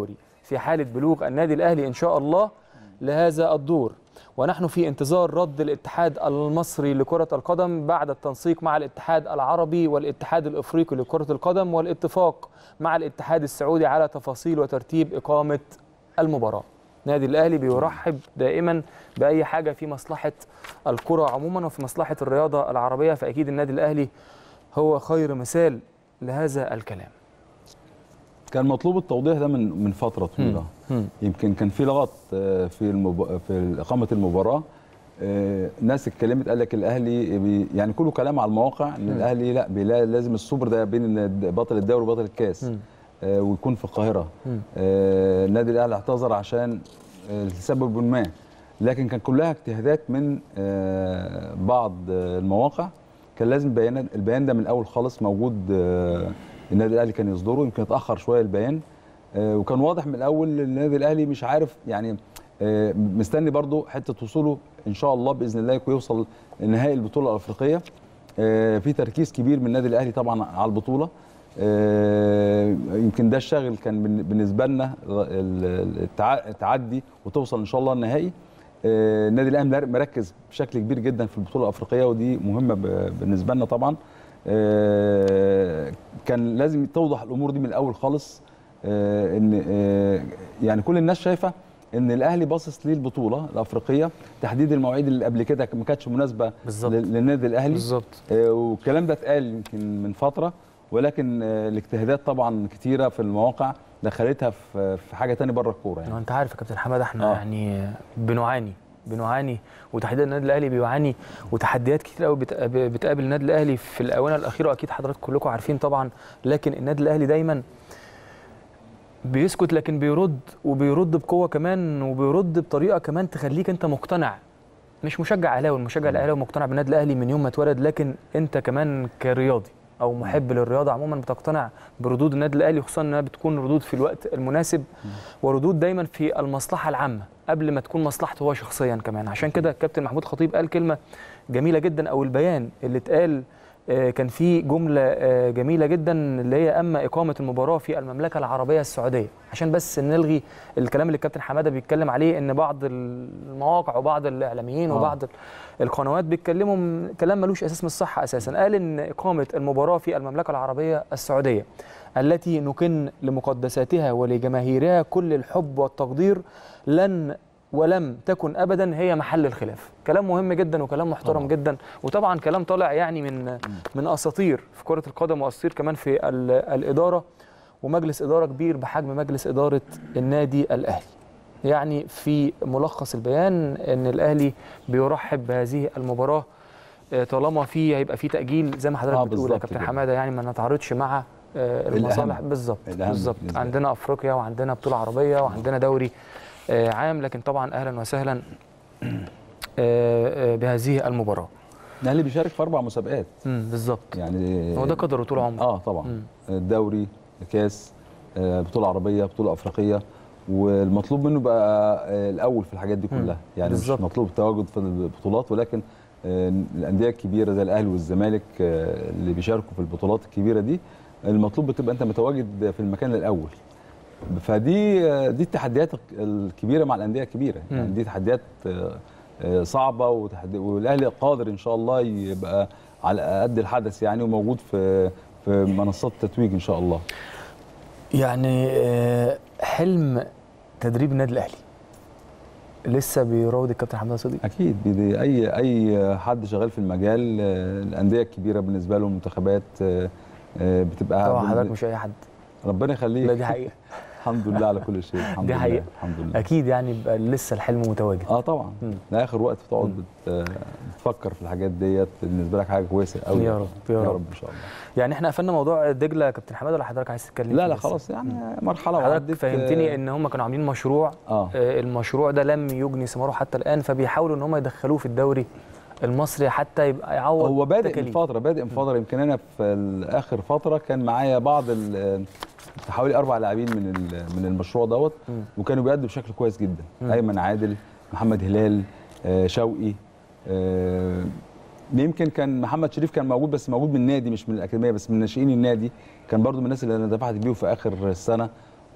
Speaker 1: في حالة بلوغ النادي الأهلي إن شاء الله لهذا الدور ونحن في انتظار رد الاتحاد المصري لكرة القدم بعد التنسيق مع الاتحاد العربي والاتحاد الإفريقي لكرة القدم والاتفاق مع الاتحاد السعودي على تفاصيل وترتيب إقامة المباراة نادي الأهلي بيرحب دائما بأي حاجة في مصلحة الكرة عموما وفي مصلحة الرياضة العربية فأكيد النادي الأهلي هو خير مثال لهذا الكلام
Speaker 3: كان مطلوب التوضيح ده من من فتره طويله
Speaker 1: مم.
Speaker 3: يمكن كان في لغط آه، في المب... في اقامه المباراه آه، ناس اتكلمت قال لك الاهلي بي... يعني كله كلام على المواقع ان الاهلي لا بيلا لازم السوبر ده بين بطل الدوري وبطل الكاس
Speaker 1: مم.
Speaker 3: آه، ويكون في القاهره
Speaker 1: مم.
Speaker 3: آه، النادي الاهلي اعتذر عشان آه، لسبب ما لكن كان كلها اجتهادات من آه، بعض آه، المواقع كان لازم بيان البيان ده من الاول خالص موجود آه، النادي الاهلي كان يصدره يمكن اتاخر شويه البيان آه، وكان واضح من الاول ان النادي الاهلي مش عارف يعني آه، مستني برضو حته وصوله ان شاء الله باذن الله يكون يوصل نهائي البطوله الافريقيه آه، في تركيز كبير من النادي الاهلي طبعا على البطوله آه، يمكن ده الشاغل كان بالن- بالنسبه لنا ال- التع- التعدي وتوصل ان شاء الله النهائي آه، النادي الاهلي مر- مركز بشكل كبير جدا في البطوله الافريقيه ودي مهمه ب- بالنسبه لنا طبعا آه، كان لازم توضح الامور دي من الاول خالص آه، ان آه، يعني كل الناس شايفه ان الاهلي باصص للبطوله الافريقيه تحديد المواعيد اللي قبل كده ما كانتش مناسبه
Speaker 1: بالظبط.
Speaker 3: لل- للنادي الاهلي
Speaker 1: بالظبط
Speaker 3: آه، والكلام ده اتقال يمكن من فتره ولكن آه، الاجتهادات طبعا كتيره في المواقع دخلتها في في حاجه تاني بره الكوره يعني
Speaker 1: انت عارف يا كابتن حماده احنا
Speaker 3: آه.
Speaker 1: يعني بنعاني بنعاني وتحديدا النادي الاهلي بيعاني وتحديات كتير قوي بتقابل النادي الاهلي في الاونه الاخيره واكيد حضراتكم كلكم عارفين طبعا لكن النادي الاهلي دايما بيسكت لكن بيرد وبيرد بقوه كمان وبيرد بطريقه كمان تخليك انت مقتنع مش مشجع اهلاوي المشجع الاهلاوي مقتنع بالنادي الاهلي من يوم ما اتولد لكن انت كمان كرياضي او محب للرياضه عموما بتقتنع بردود النادي الاهلي خصوصا انها بتكون ردود في الوقت المناسب وردود دايما في المصلحه العامه قبل ما تكون مصلحته هو شخصيا كمان عشان كده الكابتن محمود خطيب قال كلمه جميله جدا او البيان اللي اتقال آه، كان فيه جمله آه، جميله جدا اللي هي اما اقامه المباراه في المملكه العربيه السعوديه عشان بس نلغي الكلام اللي الكابتن حماده بيتكلم عليه ان بعض المواقع وبعض الاعلاميين
Speaker 3: آه.
Speaker 1: وبعض القنوات بيتكلموا م- كلام ملوش اساس من الصحه اساسا قال ان اقامه المباراه في المملكه العربيه السعوديه التي نكن لمقدساتها ولجماهيرها كل الحب والتقدير لن ولم تكن ابدا هي محل الخلاف كلام مهم جدا وكلام محترم
Speaker 3: طبعاً.
Speaker 1: جدا وطبعا كلام طالع يعني من من اساطير في كره القدم واساطير كمان في ال- الاداره ومجلس اداره كبير بحجم مجلس اداره النادي الاهلي يعني في ملخص البيان ان الاهلي بيرحب بهذه المباراه آه، طالما في هيبقى في تاجيل زي ما حضرتك
Speaker 3: آه،
Speaker 1: بتقول يا
Speaker 3: بالظبط
Speaker 1: كابتن
Speaker 3: كده.
Speaker 1: حماده يعني ما نتعارضش مع آه، المصالح
Speaker 3: الأهم.
Speaker 1: بالظبط
Speaker 3: الأهم
Speaker 1: بالظبط
Speaker 3: بالنسبة لي.
Speaker 1: عندنا افريقيا وعندنا بطوله عربيه وعندنا دوري آه، عام لكن طبعا اهلا وسهلا آه، آه، بهذه المباراه
Speaker 3: الاهلي بيشارك في اربع مسابقات
Speaker 1: امم بالظبط
Speaker 3: يعني
Speaker 1: هو ده قدره طول عمره
Speaker 3: اه طبعا
Speaker 1: مم.
Speaker 3: الدوري كاس آه، بطوله عربيه بطوله افريقيه والمطلوب منه بقى آه، الاول في الحاجات دي
Speaker 1: مم.
Speaker 3: كلها يعني
Speaker 1: بالظبط.
Speaker 3: مش مطلوب التواجد في البطولات ولكن آه، الانديه الكبيره زي الاهلي والزمالك آه، اللي بيشاركوا في البطولات الكبيره دي المطلوب بتبقى انت متواجد في المكان الاول فدي آه، دي التحديات الكبيره مع الانديه الكبيره
Speaker 1: مم.
Speaker 3: يعني دي تحديات آه، آه، صعبه وتحدي والاهلي قادر ان شاء الله يبقى على قد الحدث يعني وموجود في في منصات التتويج ان شاء الله
Speaker 1: يعني آه، حلم تدريب النادي الاهلي لسه بيراود الكابتن حماده صديق
Speaker 3: اكيد دي اي اي حد شغال في المجال آه، الانديه الكبيره بالنسبه له المنتخبات آه، آه، بتبقى
Speaker 1: طبعا
Speaker 3: بال-
Speaker 1: حضرتك مش اي حد
Speaker 3: ربنا يخليك
Speaker 1: لا دي حقيقه
Speaker 3: الحمد لله على كل شيء الحمد
Speaker 1: دي
Speaker 3: لله
Speaker 1: حقيقة.
Speaker 3: الحمد لله
Speaker 1: اكيد يعني يبقى لسه الحلم متواجد
Speaker 3: اه طبعا
Speaker 1: مم.
Speaker 3: لاخر وقت
Speaker 1: مم.
Speaker 3: بتقعد بت- بتفكر في الحاجات ديت بالنسبه لك حاجه كويسه قوي
Speaker 1: يا رب، يا
Speaker 3: يا
Speaker 1: رب.
Speaker 3: رب ان شاء الله
Speaker 1: يعني احنا قفلنا موضوع دجله يا كابتن حماده ولا حضرتك عايز تتكلم
Speaker 3: لا
Speaker 1: فيه
Speaker 3: لا
Speaker 1: لسه؟
Speaker 3: خلاص يعني مرحله
Speaker 1: حضرتك
Speaker 3: وعدت
Speaker 1: فهمتني ان هم كانوا عاملين مشروع
Speaker 3: اه
Speaker 1: آه، المشروع ده لم يجني ثماره حتى الان فبيحاولوا ان هم يدخلوه في الدوري المصري حتى يبقى يعوض
Speaker 3: هو بادئ من
Speaker 1: تكاليف.
Speaker 3: فتره بادئ من فتره يمكن انا في اخر فتره كان معايا بعض ال- حوالي اربع لاعبين من ال- من المشروع دوت
Speaker 1: مم.
Speaker 3: وكانوا بيأدوا بشكل كويس جدا
Speaker 1: مم.
Speaker 3: ايمن عادل محمد هلال آه، شوقي آه، يمكن كان محمد شريف كان موجود بس موجود من النادي مش من الاكاديميه بس من ناشئين النادي كان برضو من الناس اللي انا دفعت بيهم في اخر السنه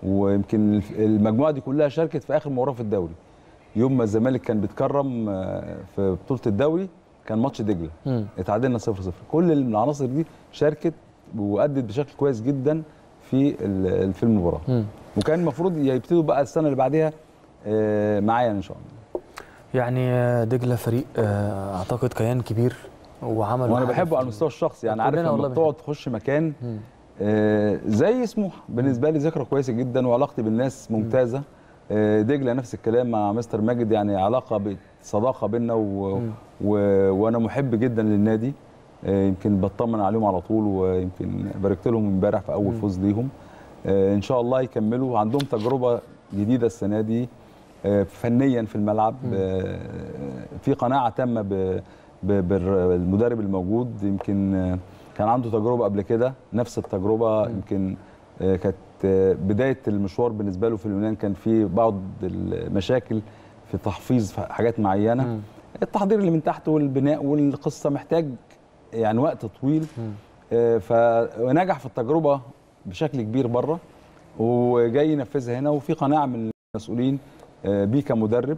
Speaker 3: ويمكن الف- المجموعه دي كلها شاركت في اخر مباراه في الدوري يوم ما الزمالك كان بيتكرم آه، في بطوله الدوري كان ماتش دجله
Speaker 1: مم.
Speaker 3: اتعادلنا 0 0 كل العناصر دي شاركت وادت بشكل كويس جدا في ال- في المباراه
Speaker 1: مم.
Speaker 3: وكان المفروض يبتدوا بقى السنه اللي بعدها آه، معايا ان شاء الله
Speaker 1: يعني آه، دجله فريق آه، اعتقد كيان كبير وعمل
Speaker 3: وانا
Speaker 1: حاجة
Speaker 3: بحبه
Speaker 1: في
Speaker 3: على
Speaker 1: ال-
Speaker 3: المستوى الشخصي يعني عارف
Speaker 1: كلنا
Speaker 3: لما
Speaker 1: والله
Speaker 3: بتقعد تخش مكان
Speaker 1: مم.
Speaker 3: آه، زي سموحه بالنسبه لي ذكرى كويسه جدا وعلاقتي بالناس ممتازه آه، دجله نفس الكلام مع مستر ماجد يعني علاقه صداقه بينا و...
Speaker 1: مم.
Speaker 3: و... وانا محب جدا للنادي آه، يمكن بطمن عليهم على طول ويمكن باركت لهم امبارح في اول
Speaker 1: مم.
Speaker 3: فوز ليهم آه، ان شاء الله يكملوا عندهم تجربه جديده السنه دي آه، فنيا في الملعب
Speaker 1: مم.
Speaker 3: آه، في قناعه تامه ب... ب... بالمدرب الموجود يمكن آه، كان عنده تجربه قبل كده نفس التجربه يمكن آه، كانت آه، بدايه المشوار بالنسبه له في اليونان كان في بعض المشاكل في تحفيظ في حاجات معينه
Speaker 1: مم.
Speaker 3: التحضير اللي من تحت والبناء والقصه محتاج يعني وقت طويل
Speaker 1: مم.
Speaker 3: آه، فنجح في التجربه بشكل كبير بره وجاي ينفذها هنا وفي قناعه من المسؤولين آه، بيه كمدرب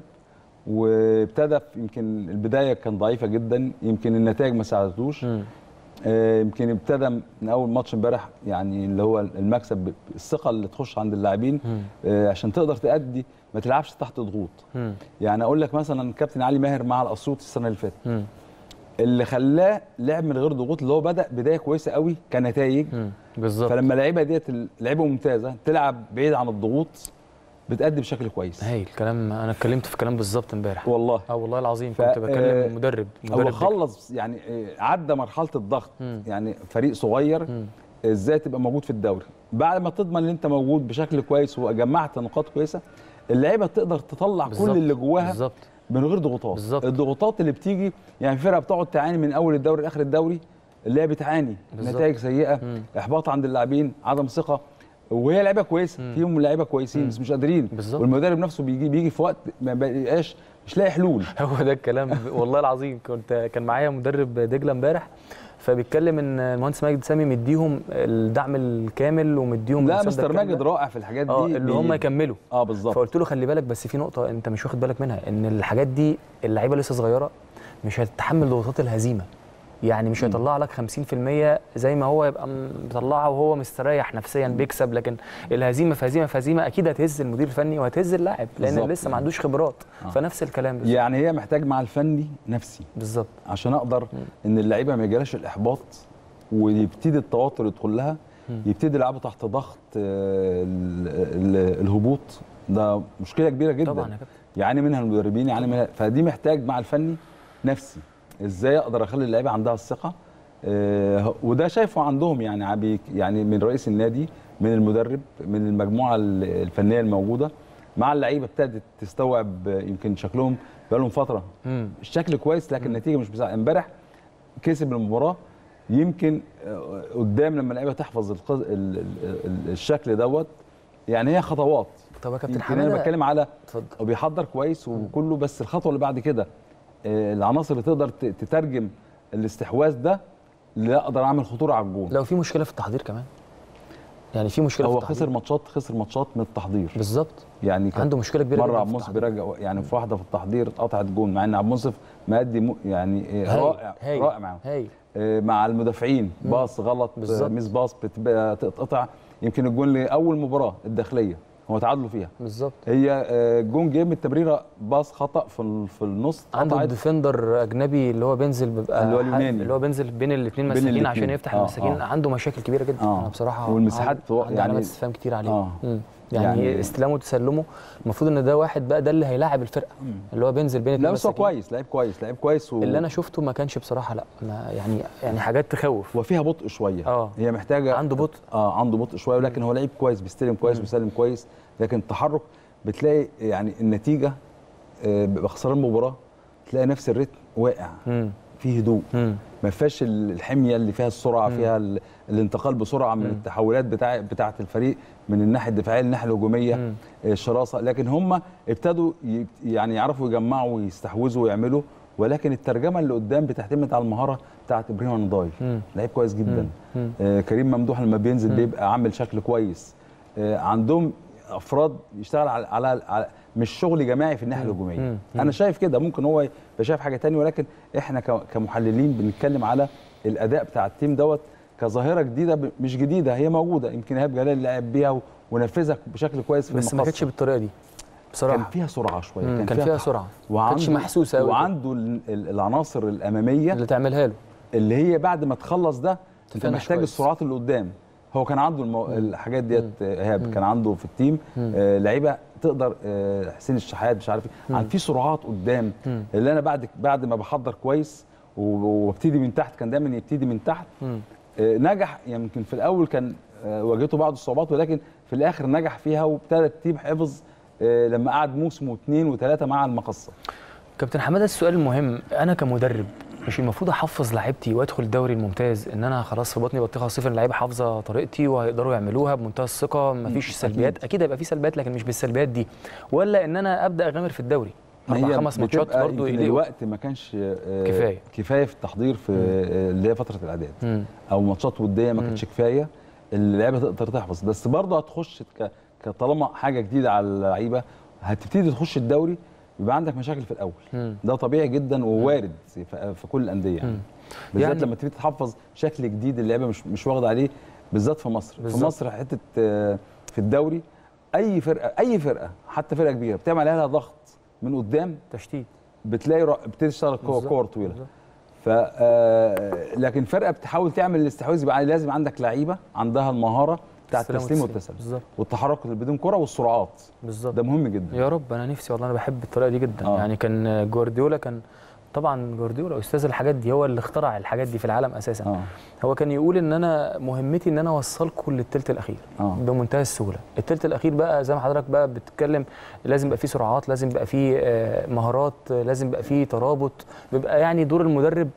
Speaker 3: وابتدى في- يمكن البدايه كان ضعيفه جدا يمكن النتائج ما ساعدتوش
Speaker 1: مم.
Speaker 3: آه، يمكن ابتدى من اول ماتش امبارح يعني اللي هو المكسب ب- الثقه اللي تخش عند اللاعبين
Speaker 1: مم.
Speaker 3: آه، عشان تقدر تأدي ما تلعبش تحت ضغوط
Speaker 1: مم.
Speaker 3: يعني اقول لك مثلا كابتن علي ماهر مع الاسيوط السنه اللي فاتت
Speaker 1: مم.
Speaker 3: اللي خلاه لعب من غير ضغوط اللي هو بدا بدايه كويسه قوي كنتائج
Speaker 1: مم. بالظبط
Speaker 3: فلما اللعيبه ديت لعيبه ممتازه تلعب بعيد عن الضغوط بتأدي بشكل كويس
Speaker 1: هايل كلام انا اتكلمت في كلام بالظبط امبارح
Speaker 3: والله
Speaker 1: اه والله العظيم
Speaker 3: ف-
Speaker 1: كنت بكلم
Speaker 3: آه،
Speaker 1: المدرب
Speaker 3: هو
Speaker 1: مدرب
Speaker 3: خلص يعني آه، عدى مرحله الضغط
Speaker 1: مم.
Speaker 3: يعني فريق صغير
Speaker 1: مم.
Speaker 3: ازاي تبقى موجود في الدوري بعد ما تضمن ان انت موجود بشكل كويس وجمعت نقاط كويسه اللعيبه تقدر تطلع
Speaker 1: بالظبط.
Speaker 3: كل اللي جواها
Speaker 1: بالظبط
Speaker 3: من غير ضغوطات
Speaker 1: بالظبط.
Speaker 3: الضغوطات اللي بتيجي يعني فرقه بتقعد تعاني من اول الدوري لاخر الدوري اللي هي بتعاني
Speaker 1: بالظبط.
Speaker 3: نتائج سيئه
Speaker 1: مم.
Speaker 3: احباط عند اللاعبين عدم ثقه وهي لعيبه كويسه
Speaker 1: مم.
Speaker 3: فيهم لعيبه كويسين بس مش قادرين
Speaker 1: بالظبط.
Speaker 3: والمدرب نفسه بيجي بيجي في وقت ما بيبقاش مش لاقي حلول
Speaker 1: هو ده الكلام والله العظيم كنت كان معايا مدرب دجله امبارح فبيتكلم ان المهندس ماجد سامي مديهم الدعم الكامل ومديهم
Speaker 3: لا
Speaker 1: المساندة
Speaker 3: مستر
Speaker 1: الكاملة.
Speaker 3: ماجد رائع في الحاجات دي
Speaker 1: اه اللي
Speaker 3: بي-
Speaker 1: هم يكملوا
Speaker 3: اه بالظبط
Speaker 1: فقلت له خلي بالك بس في نقطه انت مش واخد بالك منها ان الحاجات دي اللعيبه لسه صغيره مش هتتحمل ضغوطات الهزيمه يعني مش هيطلع لك 50% زي ما هو يبقى م- مطلعها وهو مستريح نفسيا بيكسب لكن الهزيمه في هزيمه في هزيمه اكيد هتهز المدير الفني وهتهز اللاعب لان
Speaker 3: بالظبط.
Speaker 1: لسه ما عندوش خبرات
Speaker 3: آه.
Speaker 1: فنفس الكلام بالظبط
Speaker 3: يعني هي محتاج مع الفني نفسي
Speaker 1: بالظبط
Speaker 3: عشان اقدر ان اللعيبه ما يجيلهاش الاحباط ويبتدي التوتر يدخل لها
Speaker 1: مم.
Speaker 3: يبتدي يلعبوا تحت ضغط آه، ال- ال- الهبوط ده مشكله كبيره جدا
Speaker 1: طبعا يا كابتن
Speaker 3: يعاني منها المدربين يعاني منها فدي محتاج مع الفني نفسي ازاي اقدر اخلي اللعيبه عندها الثقه آه، وده شايفه عندهم يعني عبي يعني من رئيس النادي من المدرب من المجموعه ال- الفنيه الموجوده مع اللعيبه ابتدت تستوعب آه، يمكن شكلهم بقالهم فتره
Speaker 1: مم.
Speaker 3: الشكل كويس لكن النتيجه مش مساعده امبارح كسب المباراه يمكن آه، قدام لما اللعيبه تحفظ القز- ال- ال- ال- الشكل دوت يعني هي خطوات
Speaker 1: طب يا كابتن
Speaker 3: يمكن انا
Speaker 1: حماده
Speaker 3: بتكلم على
Speaker 1: اتفضل
Speaker 3: وبيحضر كويس وكله بس الخطوه اللي بعد كده آه، العناصر اللي تقدر ت- تترجم الاستحواذ ده اللي اقدر اعمل خطوره على الجون
Speaker 1: لو في مشكله في التحضير كمان يعني في مشكله
Speaker 3: هو
Speaker 1: في التحضير
Speaker 3: خسر ماتشات خسر ماتشات من التحضير
Speaker 1: بالظبط
Speaker 3: يعني كان
Speaker 1: عنده مشكله كبيره
Speaker 3: مره
Speaker 1: جدا
Speaker 3: عبد
Speaker 1: في
Speaker 3: المنصف
Speaker 1: التحضير.
Speaker 3: بيرجع يعني في واحده في التحضير اتقطعت جون مع ان عبد المنصف مادي م- يعني آه،
Speaker 1: هايل،
Speaker 3: رائع
Speaker 1: هايل،
Speaker 3: رائع معاهم
Speaker 1: هايل
Speaker 3: آه، مع المدافعين باص غلط
Speaker 1: بالظبط.
Speaker 3: بالزبط. ميس باص بتبقى تتقطع يمكن الجون لاول مباراه الداخليه هو تعادلوا فيها
Speaker 1: بالظبط
Speaker 3: هي آه، جون جيم التمريره باص خطا في ال- في النص
Speaker 1: عنده
Speaker 3: قطعت.
Speaker 1: ديفندر اجنبي اللي هو بينزل بيبقى
Speaker 3: اللي هو
Speaker 1: حد-
Speaker 3: اليوناني.
Speaker 1: اللي هو بينزل بين الاثنين
Speaker 3: بين
Speaker 1: مساكين عشان
Speaker 3: الاتنين.
Speaker 1: يفتح
Speaker 3: آه،
Speaker 1: المساكين
Speaker 3: آه.
Speaker 1: عنده مشاكل كبيره جدا
Speaker 3: آه.
Speaker 1: انا بصراحه
Speaker 3: والمساحات
Speaker 1: عنده
Speaker 3: يعني-
Speaker 1: علامات استفهام كتير عليه
Speaker 3: آه.
Speaker 1: مم. يعني,
Speaker 3: يعني-
Speaker 1: استلامه وتسلمه المفروض ان ده واحد بقى ده اللي هيلاعب الفرقه اللي هو بينزل بين
Speaker 3: لا
Speaker 1: اتنين
Speaker 3: بس هو
Speaker 1: مساكين.
Speaker 3: كويس لعيب كويس لعيب كويس و...
Speaker 1: اللي انا شفته ما كانش بصراحه لا ما يعني يعني حاجات تخوف
Speaker 3: وفيها بطء شويه
Speaker 1: آه.
Speaker 3: هي محتاجه
Speaker 1: عنده بطء.
Speaker 3: اه عنده بطء شويه ولكن هو لعيب كويس بيستلم كويس بيسلم كويس لكن التحرك بتلاقي يعني النتيجه آه بيبقى خسران المباراه تلاقي نفس الريتم واقع
Speaker 1: مم.
Speaker 3: في هدوء
Speaker 1: مم.
Speaker 3: ما فيهاش ال- الحميه اللي فيها السرعه فيها ال- الانتقال بسرعه من التحولات بتاع بتاعه الفريق من الناحيه الدفاعيه للناحيه الهجوميه
Speaker 1: مم.
Speaker 3: آه، الشراسه لكن هم ابتدوا ي- يعني يعرفوا يجمعوا ويستحوذوا ويعملوا ولكن الترجمه اللي قدام بتعتمد على المهاره بتاعه ابراهيم النضاي
Speaker 1: مم.
Speaker 3: لعيب كويس جدا
Speaker 1: مم.
Speaker 3: آه كريم ممدوح لما بينزل بيبقى عامل شكل كويس آه عندهم افراد يشتغل على, على, على مش شغل جماعي في الناحيه الهجوميه
Speaker 1: مم.
Speaker 3: انا شايف كده ممكن هو يبقى شايف حاجه تانية ولكن احنا ك- كمحللين بنتكلم على الاداء بتاع التيم دوت كظاهره جديده ب- مش جديده هي موجوده يمكن ايهاب جلال لعب بيها و- ونفذها بشكل كويس في
Speaker 1: بس ما
Speaker 3: المقص.
Speaker 1: كانتش بالطريقه دي بصراحه
Speaker 3: كان فيها سرعه شويه
Speaker 1: مم، كان فيها سرعه ما كانتش
Speaker 3: وعنده
Speaker 1: محسوسه قوي
Speaker 3: وعنده ال- ال- العناصر الاماميه
Speaker 1: اللي تعملها له
Speaker 3: اللي هي بعد ما تخلص ده انت
Speaker 1: تفنش
Speaker 3: محتاج
Speaker 1: كويس.
Speaker 3: السرعات اللي قدام هو كان عنده المو... الحاجات ديت ايهاب كان عنده في التيم
Speaker 1: مم.
Speaker 3: آه لعيبه تقدر آه حسين الشحات مش عارف ايه عن في سرعات قدام
Speaker 1: مم.
Speaker 3: اللي انا بعد بعد ما بحضر كويس و- وابتدي من تحت كان دايما يبتدي من تحت
Speaker 1: مم.
Speaker 3: آه نجح يمكن في الاول كان آه واجهته بعض الصعوبات ولكن في الاخر نجح فيها وابتدى التيم حفظ آه لما قعد موسم واثنين وثلاثه مع المقصه
Speaker 1: كابتن حماده السؤال المهم انا كمدرب مش المفروض احفظ لعيبتي وادخل الدوري الممتاز ان انا خلاص في بطني بطيخه صفر اللعيبه حافظه طريقتي وهيقدروا يعملوها بمنتهى الثقه مفيش سلبيات اكيد هيبقى في سلبيات لكن مش بالسلبيات دي ولا ان انا ابدا اغامر في الدوري اربع
Speaker 3: هي
Speaker 1: خمس ماتشات
Speaker 3: بتبقى
Speaker 1: برضه
Speaker 3: يمكن
Speaker 1: يليقوا
Speaker 3: الوقت ما كانش آه،
Speaker 1: كفاية.
Speaker 3: كفايه في التحضير في آه، اللي هي فتره الاعداد
Speaker 1: مم.
Speaker 3: او ماتشات وديه ما كانتش كفايه اللعيبه تقدر تحفظ بس برضه هتخش ك- كطالما حاجه جديده على اللعيبه هتبتدي تخش الدوري يبقى عندك مشاكل في الاول
Speaker 1: مم.
Speaker 3: ده طبيعي جدا ووارد في, في كل الانديه يعني
Speaker 1: مم.
Speaker 3: بالذات
Speaker 1: يعني-
Speaker 3: لما تبتدي تحفظ شكل جديد اللعيبه مش مش واخده عليه بالذات في مصر
Speaker 1: بالظبط.
Speaker 3: في مصر حته آه، في الدوري اي فرقه اي فرقه حتى فرقه كبيره بتعمل عليها ضغط من قدام
Speaker 1: تشتيت
Speaker 3: بتلاقي را- بتبتدي تشتغل كور
Speaker 1: بالظبط،
Speaker 3: كور طويله
Speaker 1: بالظبط.
Speaker 3: ف آه، لكن فرقه بتحاول تعمل الاستحواذ يبقى لازم عندك لعيبه عندها المهاره بتاع
Speaker 1: السلام
Speaker 3: التسليم
Speaker 1: والتسليم.
Speaker 3: والتسلل
Speaker 1: بالظبط
Speaker 3: والتحرك اللي بدون كره والسرعات
Speaker 1: بالظبط
Speaker 3: ده مهم جدا
Speaker 1: يا رب انا نفسي والله انا بحب الطريقه دي جدا
Speaker 3: آه.
Speaker 1: يعني كان جوارديولا كان طبعا جوارديولا استاذ الحاجات دي هو اللي اخترع الحاجات دي في العالم اساسا
Speaker 3: اه
Speaker 1: هو كان يقول ان انا مهمتي ان انا اوصلكم للثلث الاخير
Speaker 3: اه
Speaker 1: بمنتهى السهوله الثلث الاخير بقى زي ما حضرتك بقى بتتكلم لازم يبقى فيه سرعات لازم يبقى فيه آه، مهارات آه، لازم يبقى فيه ترابط بيبقى يعني دور المدرب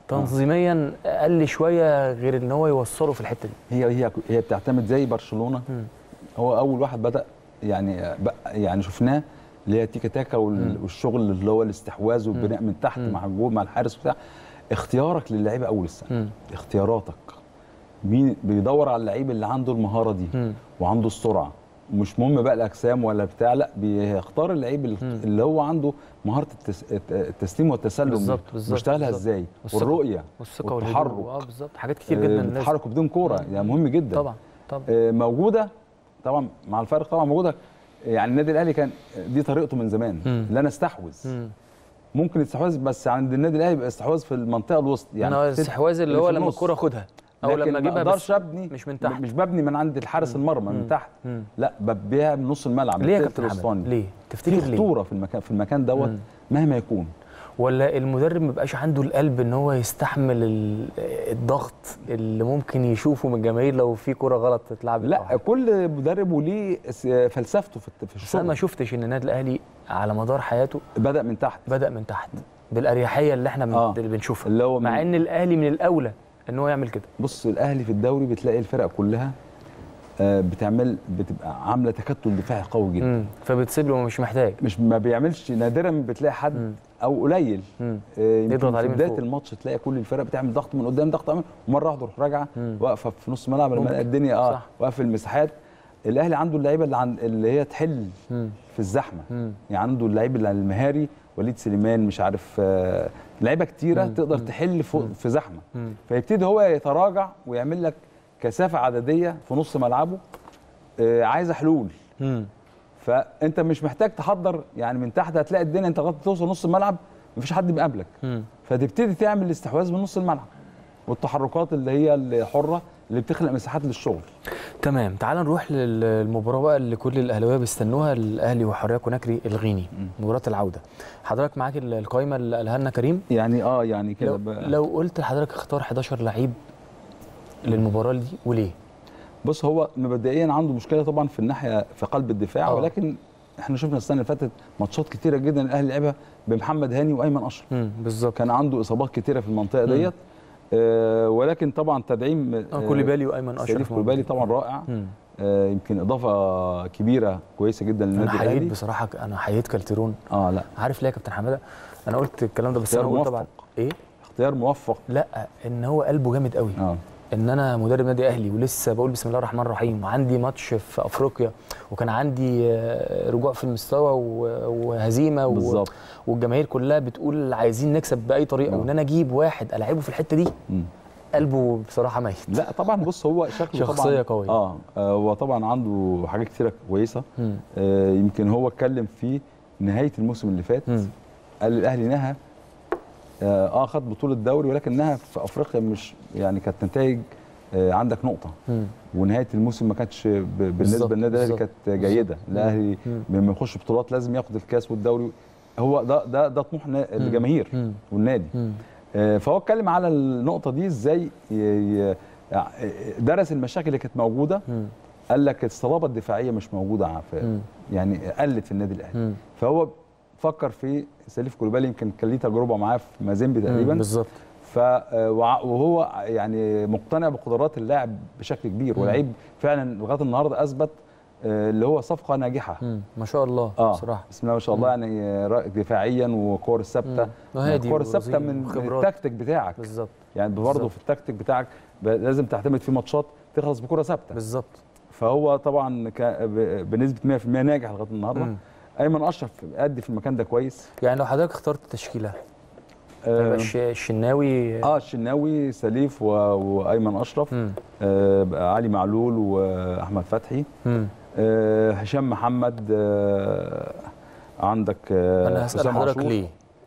Speaker 1: تنظيميا اقل شويه غير ان هو يوصله في الحته دي
Speaker 3: هي هي هي بتعتمد زي برشلونه
Speaker 1: مم.
Speaker 3: هو اول واحد بدا يعني بقى يعني شفناه اللي هي تيكا تاكا وال- والشغل اللي هو الاستحواذ والبناء من تحت
Speaker 1: مم.
Speaker 3: مع الجول مع الحارس وبتاع اختيارك للعيبه اول السنه
Speaker 1: مم.
Speaker 3: اختياراتك مين بيدور على اللعيب اللي عنده المهاره دي
Speaker 1: مم.
Speaker 3: وعنده السرعه مش مهم بقى الاجسام ولا بتاع لا بيختار اللعيب اللي-
Speaker 1: مم.
Speaker 3: اللي هو عنده مهاره التس... التسليم والتسلم دي.
Speaker 1: بالظبط، بالظبط،
Speaker 3: بيشتغلها
Speaker 1: بالظبط.
Speaker 3: ازاي
Speaker 1: والثقة.
Speaker 3: والرؤيه
Speaker 1: والثقه
Speaker 3: والتحرك.
Speaker 1: والهدوء اه بالظبط حاجات كتير جدا
Speaker 3: آه،
Speaker 1: لازم
Speaker 3: التحرك بدون كوره يعني مهم جدا
Speaker 1: طبعا طبعا
Speaker 3: آه، موجوده طبعا مع الفارق طبعا موجوده يعني النادي الاهلي كان دي طريقته من زمان
Speaker 1: مم.
Speaker 3: لا نستحوذ
Speaker 1: مم.
Speaker 3: ممكن استحواذ بس عند النادي الاهلي يبقى استحواذ في المنطقه الوسط
Speaker 1: يعني
Speaker 3: يعني
Speaker 1: الاستحواذ اللي
Speaker 3: اللي
Speaker 1: هو
Speaker 3: في
Speaker 1: لما
Speaker 3: النص.
Speaker 1: الكوره اخدها او
Speaker 3: لكن
Speaker 1: لما
Speaker 3: ما
Speaker 1: اجيبها
Speaker 3: اقدرش
Speaker 1: بس
Speaker 3: ابني
Speaker 1: مش من تحت
Speaker 3: مش ببني من عند الحارس المرمى من تحت
Speaker 1: مم.
Speaker 3: لا ببيها من نص الملعب
Speaker 1: ليه يا
Speaker 3: التلت
Speaker 1: كابتن حماد
Speaker 3: الوسطاني.
Speaker 1: ليه تفتكر
Speaker 3: في
Speaker 1: ليه
Speaker 3: خطوره في المكان في المكان دوت
Speaker 1: مم.
Speaker 3: مهما يكون
Speaker 1: ولا المدرب ما بقاش عنده القلب ان هو يستحمل ال- الضغط اللي ممكن يشوفه من الجماهير لو في كوره غلط اتلعبت أو
Speaker 3: لا
Speaker 1: حاجة؟
Speaker 3: كل مدرب وليه س- فلسفته في الت- في
Speaker 1: بس انا ما
Speaker 3: الشغل
Speaker 1: شفتش ان النادي الاهلي على مدار حياته
Speaker 3: بدا من تحت
Speaker 1: بدا من تحت بالاريحيه اللي احنا
Speaker 3: آه.
Speaker 1: بن- بنشوفها
Speaker 3: اللي هو
Speaker 1: مع
Speaker 3: من-
Speaker 1: ان الاهلي من الاولى ان هو يعمل كده
Speaker 3: بص الاهلي في الدوري بتلاقي الفرق كلها آه، بتعمل بتبقى عامله تكتل دفاعي قوي جدا
Speaker 1: مم. فبتسيب له مش محتاج
Speaker 3: مش ما بيعملش نادرا بتلاقي حد
Speaker 1: مم.
Speaker 3: او قليل
Speaker 1: مم.
Speaker 3: آه،
Speaker 1: يضغط
Speaker 3: يمكن
Speaker 1: عليه
Speaker 3: في
Speaker 1: من
Speaker 3: بدايه
Speaker 1: فوق.
Speaker 3: الماتش تلاقي كل الفرق بتعمل ضغط من قدام ضغط أمام، ومره واحده تروح راجعه
Speaker 1: مم.
Speaker 3: واقفه في نص الملعب لما
Speaker 1: ممكن.
Speaker 3: الدنيا اه
Speaker 1: صح.
Speaker 3: واقفه المساحات الاهلي عنده اللعيبه اللي عن اللي هي تحل
Speaker 1: مم.
Speaker 3: في الزحمه
Speaker 1: مم.
Speaker 3: يعني عنده اللعيب اللي المهاري وليد سليمان مش عارف آه، لعيبه كتيره
Speaker 1: مم.
Speaker 3: تقدر
Speaker 1: مم.
Speaker 3: تحل فوق في زحمه
Speaker 1: مم.
Speaker 3: فيبتدي هو يتراجع ويعمل لك كثافه عدديه في نص ملعبه آه، عايزه حلول
Speaker 1: مم.
Speaker 3: فانت مش محتاج تحضر يعني من تحت هتلاقي الدنيا انت غلط توصل نص الملعب مفيش حد بيقابلك
Speaker 1: مم.
Speaker 3: فتبتدي تعمل الاستحواذ من نص الملعب والتحركات اللي هي الحره اللي بتخلق مساحات للشغل
Speaker 1: تمام تعال نروح للمباراه بقى اللي كل الاهلاويه بيستنوها الاهلي وحريه كوناكري الغيني مباراه العوده حضرتك معاك ال- القائمه اللي قالها لنا كريم
Speaker 3: يعني اه يعني كده
Speaker 1: لو,
Speaker 3: بقى
Speaker 1: لو قلت لحضرتك اختار 11 لعيب للمباراه دي وليه
Speaker 3: بص هو مبدئيا عنده مشكله طبعا في الناحيه في قلب الدفاع
Speaker 1: آه.
Speaker 3: ولكن احنا شفنا السنه اللي فاتت ماتشات كتيره جدا الاهلي لعبها بمحمد هاني وايمن اشرف
Speaker 1: امم بالظبط
Speaker 3: كان عنده اصابات كتيره في المنطقه
Speaker 1: مم.
Speaker 3: ديت آه ولكن طبعا تدعيم
Speaker 1: آه، كوليبالي وايمن اشرف
Speaker 3: شريف كوليبالي طبعا رائع
Speaker 1: مم.
Speaker 3: آه يمكن اضافه كبيره كويسه جدا
Speaker 1: انا
Speaker 3: للنادي
Speaker 1: حييت
Speaker 3: الاهلي
Speaker 1: بصراحه انا حييت كالتيرون
Speaker 3: اه لا
Speaker 1: عارف ليه يا كابتن حماده انا قلت الكلام ده بس
Speaker 3: اختيار
Speaker 1: انا قلت طبعا
Speaker 3: موفق
Speaker 1: ايه
Speaker 3: اختيار موفق
Speaker 1: لا ان هو قلبه جامد قوي
Speaker 3: اه
Speaker 1: ان انا مدرب نادي اهلي ولسه بقول بسم الله الرحمن الرحيم وعندي ماتش في افريقيا وكان عندي آه، رجوع في المستوى و- وهزيمه و-
Speaker 3: بالظبط.
Speaker 1: والجماهير كلها بتقول عايزين نكسب باي طريقه
Speaker 3: آه.
Speaker 1: وان انا اجيب واحد العبه في الحته دي
Speaker 3: مم.
Speaker 1: قلبه بصراحه ميت
Speaker 3: لا طبعا بص هو شكله
Speaker 1: شخصية
Speaker 3: طبعا
Speaker 1: قوية.
Speaker 3: اه آه، هو طبعا عنده حاجات كتيره كويسه
Speaker 1: مم.
Speaker 3: آه يمكن هو اتكلم في نهايه الموسم اللي فات
Speaker 1: مم.
Speaker 3: قال الاهلي نهى اه آه، خد بطوله دوري ولكن نهى في افريقيا مش يعني كانت نتائج آه عندك نقطه
Speaker 1: مم.
Speaker 3: ونهايه الموسم ما كانتش ب- بالنسبه
Speaker 1: بالظبط،
Speaker 3: للنادي الاهلي
Speaker 1: بالظبط،
Speaker 3: كانت جيده الاهلي
Speaker 1: مم.
Speaker 3: لما يخش بطولات لازم ياخد الكاس والدوري هو ده ده ده طموح نا- الجماهير
Speaker 1: مم.
Speaker 3: والنادي
Speaker 1: مم.
Speaker 3: آه، فهو اتكلم على النقطه دي ازاي ي- ي- درس المشاكل اللي كانت موجوده
Speaker 1: مم.
Speaker 3: قال لك الصلابه الدفاعيه مش موجوده في
Speaker 1: مم.
Speaker 3: يعني قلت في النادي الاهلي
Speaker 1: مم.
Speaker 3: فهو فكر في سليف كولوبالي يمكن كان ليه تجربه معاه في مازيمبي
Speaker 1: مم.
Speaker 3: تقريبا
Speaker 1: بالظبط
Speaker 3: ف آه، وع- وهو يعني مقتنع بقدرات اللاعب بشكل كبير
Speaker 1: مم.
Speaker 3: ولعيب فعلا لغايه النهارده اثبت آه، اللي هو صفقه ناجحه
Speaker 1: مم. ما شاء الله
Speaker 3: اه
Speaker 1: بصراحه
Speaker 3: بسم الله ما شاء الله يعني آه، رائع دفاعيا وكور الثابته
Speaker 1: مم. وهادي
Speaker 3: الكور الثابته
Speaker 1: ورزين
Speaker 3: من من
Speaker 1: وخبرات.
Speaker 3: التكتيك بتاعك
Speaker 1: بالظبط
Speaker 3: يعني برضه
Speaker 1: بالظبط.
Speaker 3: في التكتيك بتاعك ب- لازم تعتمد في ماتشات تخلص بكره ثابته
Speaker 1: بالظبط
Speaker 3: فهو طبعا ك- ب- بنسبه 100% ناجح لغايه النهارده
Speaker 1: مم.
Speaker 3: ايمن اشرف ادي في المكان ده كويس
Speaker 1: يعني لو حضرتك اخترت تشكيله
Speaker 3: آه،
Speaker 1: يبقى الش- الشناوي
Speaker 3: اه الشناوي سليف و... وايمن اشرف
Speaker 1: مم.
Speaker 3: آه بقى علي معلول واحمد فتحي
Speaker 1: مم.
Speaker 3: آه هشام محمد آه عندك آه
Speaker 1: انا هسال
Speaker 3: حسام
Speaker 1: حضرتك
Speaker 3: عاشور.
Speaker 1: ليه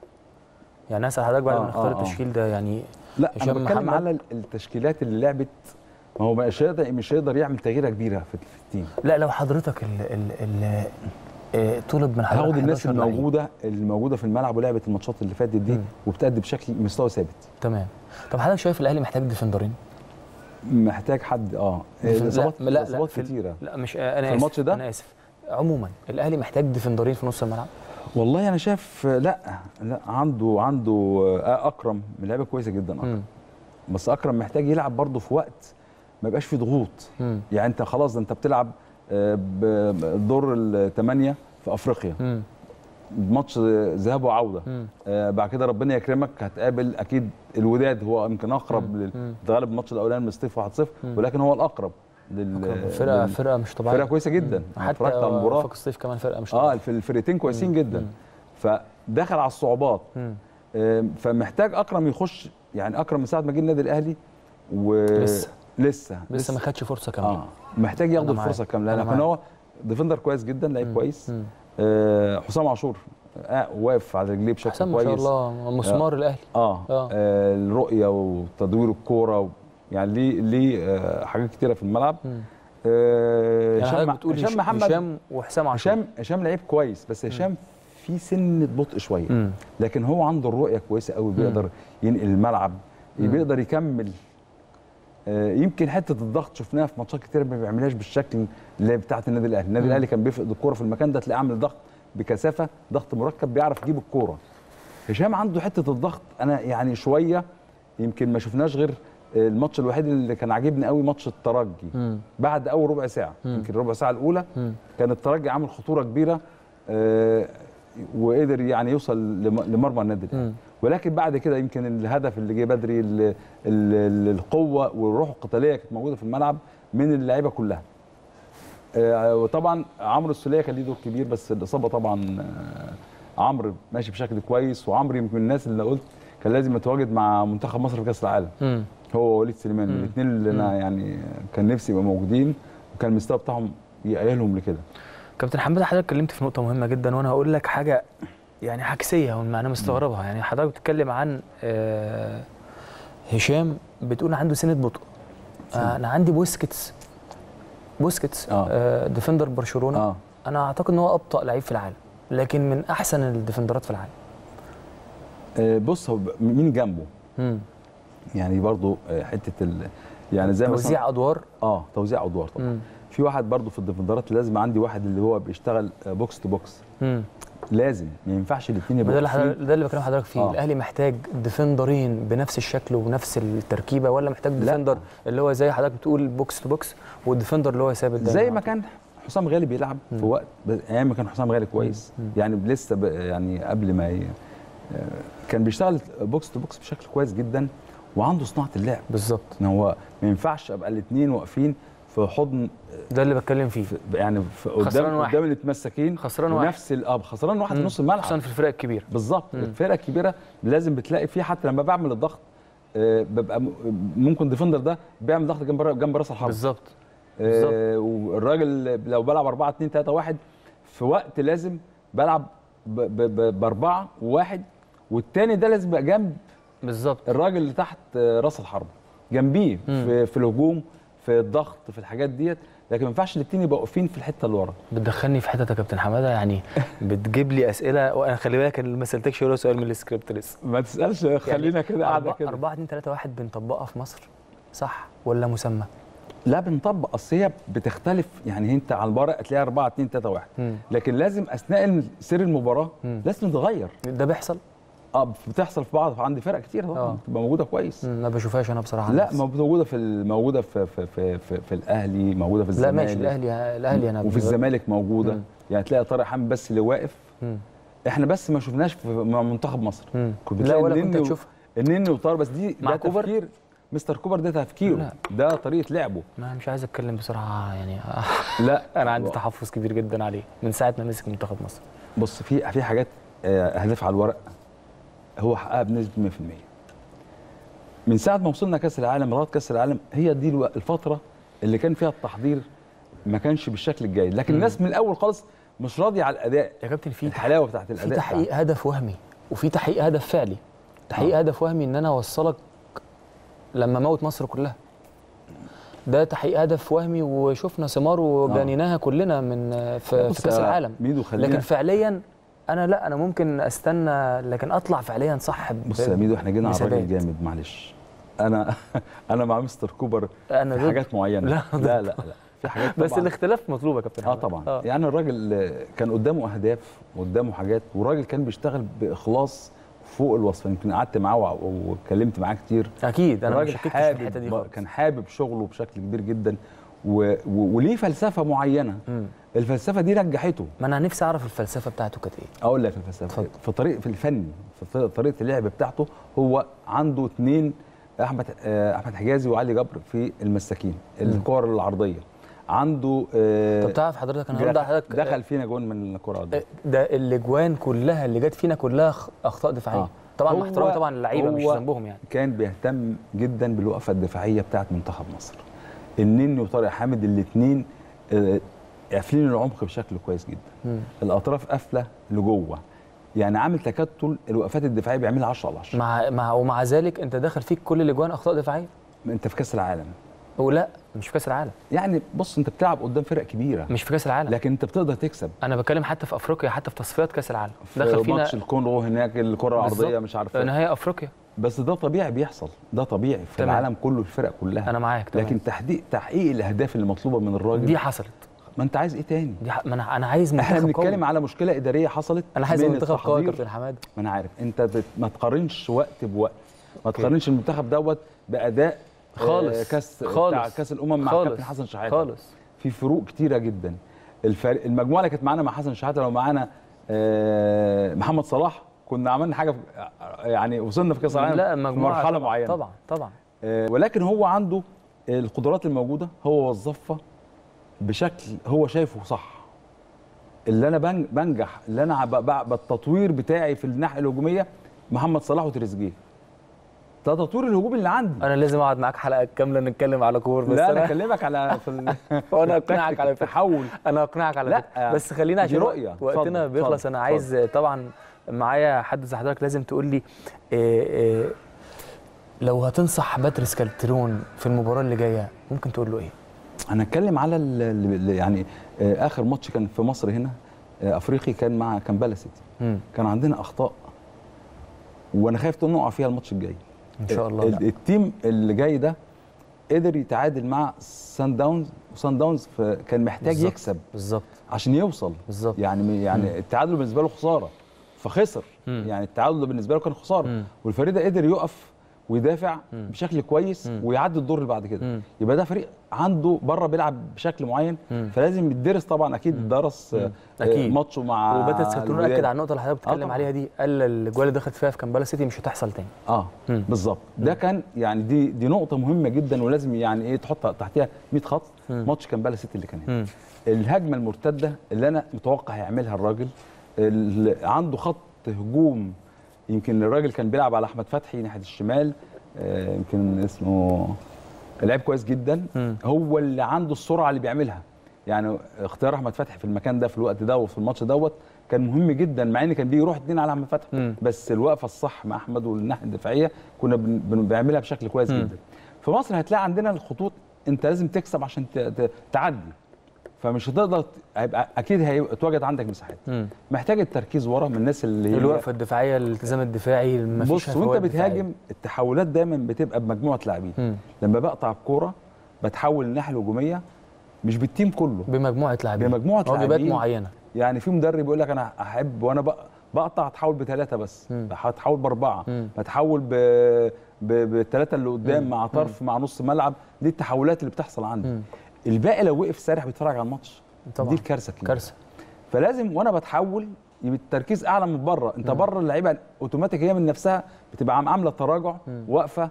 Speaker 1: يعني هسال حضرتك بعد
Speaker 3: آه،
Speaker 1: ما نختار
Speaker 3: آه، آه.
Speaker 1: التشكيل ده يعني
Speaker 3: لا انا
Speaker 1: هشام
Speaker 3: بتكلم
Speaker 1: محمد.
Speaker 3: على التشكيلات اللي لعبت ما هو مش هيقدر مش هيقدر يعمل تغييره كبيره في, في التيم
Speaker 1: لا لو حضرتك ال ال ال آه، طلب من حضرتك
Speaker 3: هاخد الناس
Speaker 1: 11 لعيب.
Speaker 3: الموجوده الموجوده في الملعب ولعبت الماتشات اللي فاتت دي
Speaker 1: مم.
Speaker 3: وبتأدي بشكل مستوى ثابت
Speaker 1: تمام طب حضرتك شايف الاهلي محتاج ديفندرين
Speaker 3: محتاج حد اه
Speaker 1: لا
Speaker 3: الاصابات
Speaker 1: لا لا
Speaker 3: الاصابات
Speaker 1: في ال-
Speaker 3: كتيره
Speaker 1: لا مش آه، انا
Speaker 3: في
Speaker 1: آسف،
Speaker 3: الماتش ده؟
Speaker 1: انا اسف عموما الاهلي محتاج ديفندرين في نص الملعب
Speaker 3: والله انا شايف لا لا عنده عنده آه، اكرم من لعيبه كويسه جدا اكرم
Speaker 1: مم.
Speaker 3: بس اكرم محتاج يلعب برضه في وقت ما يبقاش فيه ضغوط
Speaker 1: مم.
Speaker 3: يعني انت خلاص ده انت بتلعب آه، ب- دور الثمانيه في افريقيا
Speaker 1: مم.
Speaker 3: ماتش ذهاب وعوده
Speaker 1: مم.
Speaker 3: آه، بعد كده ربنا يكرمك هتقابل اكيد الوداد هو يمكن اقرب
Speaker 1: مم.
Speaker 3: لل-
Speaker 1: مم.
Speaker 3: تغلب الماتش الاولاني من الصيف 1-0
Speaker 1: مم.
Speaker 3: ولكن هو الاقرب لل
Speaker 1: فرقه
Speaker 3: لل-
Speaker 1: فرقه مش طبيعيه
Speaker 3: فرقه كويسه جدا أنا
Speaker 1: حتى
Speaker 3: اتفرجت على المباراه
Speaker 1: وفاق الصيف كمان فرقه مش
Speaker 3: اه
Speaker 1: طبيعيه
Speaker 3: الف- الفرقتين كويسين
Speaker 1: مم.
Speaker 3: جدا
Speaker 1: مم.
Speaker 3: فدخل على الصعوبات
Speaker 1: مم.
Speaker 3: آه، فمحتاج اكرم يخش يعني اكرم من ساعه ما جه النادي الاهلي و
Speaker 1: لسه.
Speaker 3: لسه
Speaker 1: لسه ما خدش فرصه كامله
Speaker 3: اه محتاج ياخد
Speaker 1: أنا معاك.
Speaker 3: الفرصه كامله
Speaker 1: أنا
Speaker 3: لكن
Speaker 1: معاك.
Speaker 3: هو ديفندر كويس جدا لعيب
Speaker 1: مم.
Speaker 3: كويس
Speaker 1: مم.
Speaker 3: آه حسام عاشور آه واقف على رجليه بشكل
Speaker 1: حسام ما
Speaker 3: كويس
Speaker 1: شاء الله مسمار الاهلي
Speaker 3: آه.
Speaker 1: آه.
Speaker 3: اه الرؤيه وتدوير الكوره و... يعني ليه ليه آه حاجات كتيره في الملعب
Speaker 1: مم.
Speaker 3: آه
Speaker 1: يعني
Speaker 3: هشام
Speaker 1: حضرتك بتقول
Speaker 3: هشام
Speaker 1: هشام
Speaker 3: محمد
Speaker 1: هشام وحسام عاشور
Speaker 3: هشام هشام لعيب كويس بس هشام في سنه بطء شويه
Speaker 1: مم.
Speaker 3: لكن هو عنده الرؤيه كويسه قوي بيقدر ينقل الملعب
Speaker 1: مم.
Speaker 3: بيقدر يكمل آه، يمكن حته الضغط شفناها في ماتشات كتير ما بيعملهاش بالشكل اللي بتاعه النادي الاهلي النادي
Speaker 1: مم.
Speaker 3: الاهلي كان بيفقد الكوره في المكان ده تلاقيه عامل ضغط بكثافه ضغط مركب بيعرف يجيب الكوره هشام عنده حته الضغط انا يعني شويه يمكن ما شفناش غير آه، الماتش الوحيد اللي كان عاجبني قوي ماتش الترجي
Speaker 1: مم.
Speaker 3: بعد اول ربع ساعه
Speaker 1: مم.
Speaker 3: يمكن الربع ساعه الاولى
Speaker 1: مم.
Speaker 3: كان الترجي عامل خطوره كبيره آه، وقدر يعني يوصل لم- لمرمى النادي الاهلي
Speaker 1: مم.
Speaker 3: ولكن بعد كده يمكن الهدف اللي جه بدري ال ال ال القوه والروح القتاليه كانت موجوده في الملعب من اللعيبه كلها آه، وطبعا عمرو السوليه كان ليه دور كبير بس الاصابه طبعا آه، عمرو ماشي بشكل كويس وعمرو يمكن من الناس اللي قلت كان لازم يتواجد مع منتخب مصر في كاس العالم
Speaker 1: مم.
Speaker 3: هو ووليد سليمان
Speaker 1: مم.
Speaker 3: الاثنين اللي انا يعني كان نفسي يبقوا موجودين وكان المستوى بتاعهم يأهلهم لكده
Speaker 1: كابتن حماده حضرتك اتكلمت في نقطه مهمه جدا وانا هقول لك حاجه يعني عكسيه وانا مستغربها يعني حضرتك بتتكلم عن آه، هشام بتقول عنده سنه بطء آه، انا عندي بوسكيتس بوسكيتس
Speaker 3: آه.
Speaker 1: آه. ديفندر برشلونه
Speaker 3: اه
Speaker 1: انا اعتقد ان هو ابطا لعيب في العالم لكن من احسن الديفندرات في العالم
Speaker 3: آه، بص هو ب- مين جنبه
Speaker 1: مم.
Speaker 3: يعني برضو آه، حته ال يعني زي مثلا
Speaker 1: توزيع ادوار
Speaker 3: اه توزيع ادوار طبعا
Speaker 1: مم.
Speaker 3: في واحد برضو في الديفندرات لازم عندي واحد اللي هو بيشتغل آه، بوكس تو بوكس
Speaker 1: مم.
Speaker 3: لازم ما ينفعش الاثنين
Speaker 1: ما ده
Speaker 3: يبقوا
Speaker 1: اللي
Speaker 3: واقفين.
Speaker 1: حضرتك- ده اللي بكلم حضرتك فيه
Speaker 3: آه.
Speaker 1: الاهلي محتاج ديفندرين بنفس الشكل ونفس التركيبه ولا محتاج
Speaker 3: لا.
Speaker 1: ديفندر اللي هو زي حضرتك بتقول بوكس تو بوكس والديفندر اللي هو ثابت دايما
Speaker 3: زي
Speaker 1: على
Speaker 3: ما
Speaker 1: طول.
Speaker 3: كان حسام غالي بيلعب في
Speaker 1: مم.
Speaker 3: وقت ب- ايام ما كان حسام غالي كويس
Speaker 1: مم.
Speaker 3: يعني لسه ب- يعني قبل ما ي... آه، كان بيشتغل بوكس تو بوكس بشكل كويس جدا وعنده صناعه اللعب
Speaker 1: بالظبط
Speaker 3: ان هو ما ينفعش ابقى الاثنين واقفين في حضن
Speaker 1: ده اللي بتكلم فيه
Speaker 3: في يعني في
Speaker 1: خسران
Speaker 3: قدام
Speaker 1: واحد.
Speaker 3: قدام اللي متمسكين
Speaker 1: خسران واحد.
Speaker 3: ونفس الاب خسران واحد في
Speaker 1: مم.
Speaker 3: نص الملعب
Speaker 1: خصوصا في الفرق الكبيره
Speaker 3: بالظبط
Speaker 1: مم.
Speaker 3: الفرقه الكبيره لازم بتلاقي فيه حتى لما بعمل الضغط آه، ببقى م- ممكن ديفندر ده بيعمل ضغط جنب جنب راس الحرب
Speaker 1: بالظبط
Speaker 3: آه، والراجل لو بلعب 4 2 3 1 في وقت لازم بلعب ب- ب- ب- باربعه وواحد والتاني ده لازم يبقى جنب
Speaker 1: بالظبط
Speaker 3: الراجل اللي تحت آه، راس الحرب جنبيه
Speaker 1: مم.
Speaker 3: في, في الهجوم في الضغط في الحاجات ديت لكن ما ينفعش الاثنين يبقوا واقفين في الحته اللي ورا
Speaker 1: بتدخلني في حته يا كابتن حماده يعني بتجيب لي اسئله وانا خلي بالك انا ما سالتكش ولا سؤال من السكريبت لسه
Speaker 3: ما تسالش خلينا كده قاعده كده
Speaker 1: 4 2 3 1 بنطبقها في مصر صح ولا مسمى؟
Speaker 3: لا بنطبق اصل هي بتختلف يعني انت على الورق هتلاقيها 4 2 3 1
Speaker 1: مم.
Speaker 3: لكن لازم اثناء سير المباراه
Speaker 1: مم.
Speaker 3: لازم تتغير
Speaker 1: ده بيحصل؟
Speaker 3: اه بتحصل في بعض عندي فرق كتير طبعا
Speaker 1: آه.
Speaker 3: بتبقى موجوده كويس
Speaker 1: مم، ما بشوفهاش انا بصراحه
Speaker 3: لا
Speaker 1: بس.
Speaker 3: موجوده في ال- موجوده في في في في, في الاهلي موجوده في
Speaker 1: لا
Speaker 3: الزمالك
Speaker 1: ماشي الاهلي الاهلي انا
Speaker 3: وفي الزمالك موجوده
Speaker 1: مم.
Speaker 3: يعني تلاقي طارق حامد بس اللي واقف
Speaker 1: مم.
Speaker 3: احنا بس ما شفناش في مع منتخب مصر
Speaker 1: مم.
Speaker 3: كنت
Speaker 1: لا
Speaker 3: بتلاقي
Speaker 1: ولا
Speaker 3: النني
Speaker 1: كنت
Speaker 3: و-
Speaker 1: هتشوفها
Speaker 3: النني وطارق بس دي
Speaker 1: مع
Speaker 3: ده
Speaker 1: كوبر؟
Speaker 3: تفكير مستر كوبر ده تفكيره
Speaker 1: لا.
Speaker 3: ده طريقه لعبه
Speaker 1: ما مش عايز اتكلم بصراحه يعني
Speaker 3: لا
Speaker 1: انا عندي تحفظ كبير جدا عليه من ساعه ما مسك منتخب مصر
Speaker 3: بص في في حاجات آه، اهداف على الورق هو حققها بنسبه 100% من ساعه ما وصلنا كاس العالم لغايه كاس العالم هي دي الو- الفتره اللي كان فيها التحضير ما كانش بالشكل الجيد لكن
Speaker 1: مم.
Speaker 3: الناس من الاول خالص مش راضيه على الاداء
Speaker 1: يا كابتن في
Speaker 3: الحلاوه بتاعت
Speaker 1: في
Speaker 3: الاداء
Speaker 1: تحقيق هدف وهمي وفي تحقيق هدف فعلي تحقيق
Speaker 3: آه.
Speaker 1: هدف وهمي ان انا اوصلك لما موت مصر كلها ده تحقيق هدف وهمي وشفنا ثمار وجنيناها كلنا من في,
Speaker 3: بص
Speaker 1: في كاس
Speaker 3: يا
Speaker 1: العالم
Speaker 3: ميدو خلينا
Speaker 1: لكن فعليا انا لا انا ممكن استنى لكن اطلع فعليا صح ب-
Speaker 3: بص يا ميدو احنا جينا على الراجل
Speaker 1: بثبات.
Speaker 3: جامد معلش انا انا مع مستر كوبر
Speaker 1: انا
Speaker 3: في
Speaker 1: ضد.
Speaker 3: حاجات معينه
Speaker 1: لا،
Speaker 3: لا لا لا في حاجات
Speaker 1: بس
Speaker 3: طبعاً
Speaker 1: الاختلاف مطلوب يا كابتن
Speaker 3: اه
Speaker 1: أحمد.
Speaker 3: طبعا
Speaker 1: آه.
Speaker 3: يعني الراجل آه، كان قدامه اهداف قدامه حاجات والراجل كان بيشتغل باخلاص فوق الوصف يمكن قعدت معاه وع- واتكلمت معاه كتير
Speaker 1: اكيد انا ما
Speaker 3: الراجل
Speaker 1: شككتش في الحته
Speaker 3: حابب
Speaker 1: دي خالص
Speaker 3: كان حابب شغله بشكل كبير جدا و... و... وليه فلسفه معينه
Speaker 1: مم.
Speaker 3: الفلسفه دي نجحته
Speaker 1: ما انا نفسي اعرف الفلسفه بتاعته كانت ايه
Speaker 3: اقول لك الفلسفه
Speaker 1: اتفضل.
Speaker 3: في طريق في الفن في طريقه اللعب بتاعته هو عنده اثنين احمد آه، احمد حجازي وعلي جبر في المساكين الكور العرضيه عنده آه،
Speaker 1: طب تعرف حضرتك انا هرد على
Speaker 3: دخل,
Speaker 1: حضرتك
Speaker 3: دخل فينا جون من الكره العرضيه
Speaker 1: ده الاجوان كلها اللي جت فينا كلها خ- اخطاء دفاعيه
Speaker 3: آه.
Speaker 1: طبعا مع
Speaker 3: هو-
Speaker 1: احترامي طبعا اللعيبه مش
Speaker 3: هو
Speaker 1: ذنبهم يعني
Speaker 3: كان بيهتم جدا بالوقفه الدفاعيه بتاعت منتخب مصر النني وطارق حامد الاثنين قافلين العمق بشكل كويس جدا
Speaker 1: مم.
Speaker 3: الاطراف قافله لجوه يعني عامل تكتل الوقفات الدفاعيه بيعملها 10 على 10
Speaker 1: مع مع ومع ذلك انت داخل فيك كل الاجوان اخطاء دفاعيه
Speaker 3: انت في كاس العالم
Speaker 1: ولا مش في كاس العالم
Speaker 3: يعني بص انت بتلعب قدام فرق كبيره
Speaker 1: مش في كاس العالم
Speaker 3: لكن انت بتقدر تكسب
Speaker 1: انا بتكلم حتى في افريقيا حتى في تصفيات كاس العالم
Speaker 3: في
Speaker 1: دخل فينا
Speaker 3: ماتش الكونغو هناك الكره العرضيه
Speaker 1: بالظبط.
Speaker 3: مش عارف إيه.
Speaker 1: نهائي افريقيا
Speaker 3: بس ده طبيعي بيحصل ده طبيعي في
Speaker 1: تمام.
Speaker 3: العالم كله الفرق كلها
Speaker 1: انا معاك تمام.
Speaker 3: لكن تحقيق تحقيق الاهداف اللي مطلوبه من الراجل
Speaker 1: دي حصلت
Speaker 3: ما انت عايز ايه تاني
Speaker 1: دي ح... ما انا انا عايز
Speaker 3: احنا
Speaker 1: منتخب
Speaker 3: بنتكلم
Speaker 1: قوي
Speaker 3: على مشكله اداريه حصلت
Speaker 1: انا عايز
Speaker 3: من
Speaker 1: منتخب قوي يا
Speaker 3: التحضير.
Speaker 1: كابتن حماد
Speaker 3: ما انا عارف انت بت... ما تقارنش وقت بوقت ما تقارنش المنتخب دوت باداء آه،
Speaker 1: خالص.
Speaker 3: كاس
Speaker 1: خالص.
Speaker 3: بتاع كاس الامم مع
Speaker 1: خالص.
Speaker 3: كابتن حسن شحاته
Speaker 1: خالص
Speaker 3: في فروق كتيره جدا الفرق المجموعه اللي كانت معانا مع حسن شحاته لو معانا آه، محمد صلاح كنا عملنا حاجه في- يعني وصلنا في كاس العالم
Speaker 1: لا
Speaker 3: في
Speaker 1: مجموعه
Speaker 3: مرحله
Speaker 1: طبعاً-
Speaker 3: معينه
Speaker 1: طبعا طبعا
Speaker 3: آه، ولكن هو عنده القدرات الموجوده هو وظفها بشكل هو شايفه صح اللي انا بن- بنجح اللي انا ب- ب- بالتطوير بتاعي في الناحيه الهجوميه محمد صلاح وتريزيجيه ده تطوير الهجوم اللي عندي
Speaker 1: انا لازم اقعد معاك حلقه كامله نتكلم على كور بس
Speaker 3: لا انا
Speaker 1: انا
Speaker 3: اكلمك على في ال-
Speaker 1: وانا اقنعك على فكره
Speaker 3: تحول
Speaker 1: انا اقنعك على
Speaker 3: لا،
Speaker 1: فكره بس خلينا
Speaker 3: دي
Speaker 1: عشان
Speaker 3: رؤية.
Speaker 1: وقتنا
Speaker 3: اتفضل،
Speaker 1: بيخلص
Speaker 3: اتفضل،
Speaker 1: انا عايز طبعا معايا حد زي حضرتك لازم تقول لي إيه إيه لو هتنصح باتريس كالترون في المباراه اللي جايه ممكن تقول له ايه؟
Speaker 3: انا اتكلم على ال- ال- يعني آه، اخر ماتش كان في مصر هنا آه، افريقي كان مع كامبالا سيتي
Speaker 1: مم.
Speaker 3: كان عندنا اخطاء وانا خايف نقع فيها الماتش الجاي
Speaker 1: ان شاء الله
Speaker 3: ال-
Speaker 1: لا.
Speaker 3: التيم اللي جاي ده قدر يتعادل مع سان داونز وسان داونز ف- كان محتاج
Speaker 1: بالظبط.
Speaker 3: يكسب
Speaker 1: بالظبط
Speaker 3: عشان يوصل
Speaker 1: بالظبط
Speaker 3: يعني يعني التعادل بالنسبه له خساره فخسر
Speaker 1: مم.
Speaker 3: يعني التعادل ده بالنسبه له كان خساره
Speaker 1: مم.
Speaker 3: والفريق ده قدر يقف ويدافع
Speaker 1: مم.
Speaker 3: بشكل كويس
Speaker 1: مم.
Speaker 3: ويعدي الدور اللي بعد كده
Speaker 1: مم.
Speaker 3: يبقى ده فريق عنده بره بيلعب بشكل معين
Speaker 1: مم.
Speaker 3: فلازم يدرس طبعا اكيد درس آه،
Speaker 1: أكيد.
Speaker 3: ماتشه مع
Speaker 1: وباتت سكتون
Speaker 3: الوداد.
Speaker 1: اكد على النقطه اللي حضرتك بتتكلم
Speaker 3: طبعاً.
Speaker 1: عليها دي قال الاجوال اللي دخلت فيها في كامبالا سيتي مش هتحصل تاني
Speaker 3: اه
Speaker 1: مم.
Speaker 3: بالظبط ده كان يعني دي دي نقطه مهمه جدا ولازم يعني ايه تحط تحتها 100 خط
Speaker 1: مم.
Speaker 3: ماتش كامبالا سيتي اللي كان هنا
Speaker 1: مم.
Speaker 3: الهجمه المرتده اللي انا متوقع هيعملها الراجل اللي عنده خط هجوم يمكن الراجل كان بيلعب على احمد فتحي ناحيه الشمال آه، يمكن اسمه لعيب كويس جدا
Speaker 1: مم.
Speaker 3: هو اللي عنده السرعه اللي بيعملها يعني اختيار احمد فتحي في المكان ده في الوقت ده وفي الماتش دوت كان مهم جدا مع ان كان بيروح اتنين على احمد فتحي
Speaker 1: مم.
Speaker 3: بس الوقفه الصح مع احمد والناحيه الدفاعيه كنا بن- بن- بنعملها بشكل كويس
Speaker 1: مم.
Speaker 3: جدا في مصر هتلاقي عندنا الخطوط انت لازم تكسب عشان ت- ت- تعدي فمش هتقدر ت- هيبقى اكيد هيتواجد عندك مساحات
Speaker 1: مم.
Speaker 3: محتاج التركيز ورا من الناس اللي هي
Speaker 1: الوقفه الدفاعيه الالتزام الدفاعي ما فيش
Speaker 3: بص وانت بتهاجم التحولات دايما بتبقى بمجموعه لاعبين
Speaker 1: مم.
Speaker 3: لما بقطع الكوره بتحول الناحيه الهجوميه مش بالتيم كله
Speaker 1: بمجموعه لاعبين
Speaker 3: بمجموعة
Speaker 1: واجبات
Speaker 3: لاعبين.
Speaker 1: معينه
Speaker 3: يعني في مدرب يقول لك انا احب وانا بق- بقطع اتحول بثلاثه بس
Speaker 1: مم.
Speaker 3: هتحول باربعه
Speaker 1: مم.
Speaker 3: بتحول ب... ب... بالثلاثه اللي قدام
Speaker 1: مم.
Speaker 3: مع طرف مع نص ملعب دي التحولات اللي بتحصل عندي
Speaker 1: مم.
Speaker 3: الباقي لو وقف سارح بيتفرج على الماتش
Speaker 1: طبعا
Speaker 3: دي الكارثه كبيرة.
Speaker 1: كارثه
Speaker 3: فلازم وانا بتحول يبقى التركيز اعلى من بره انت
Speaker 1: مم.
Speaker 3: بره اللعيبه اوتوماتيك هي من نفسها بتبقى عام- عامله تراجع
Speaker 1: مم.
Speaker 3: واقفه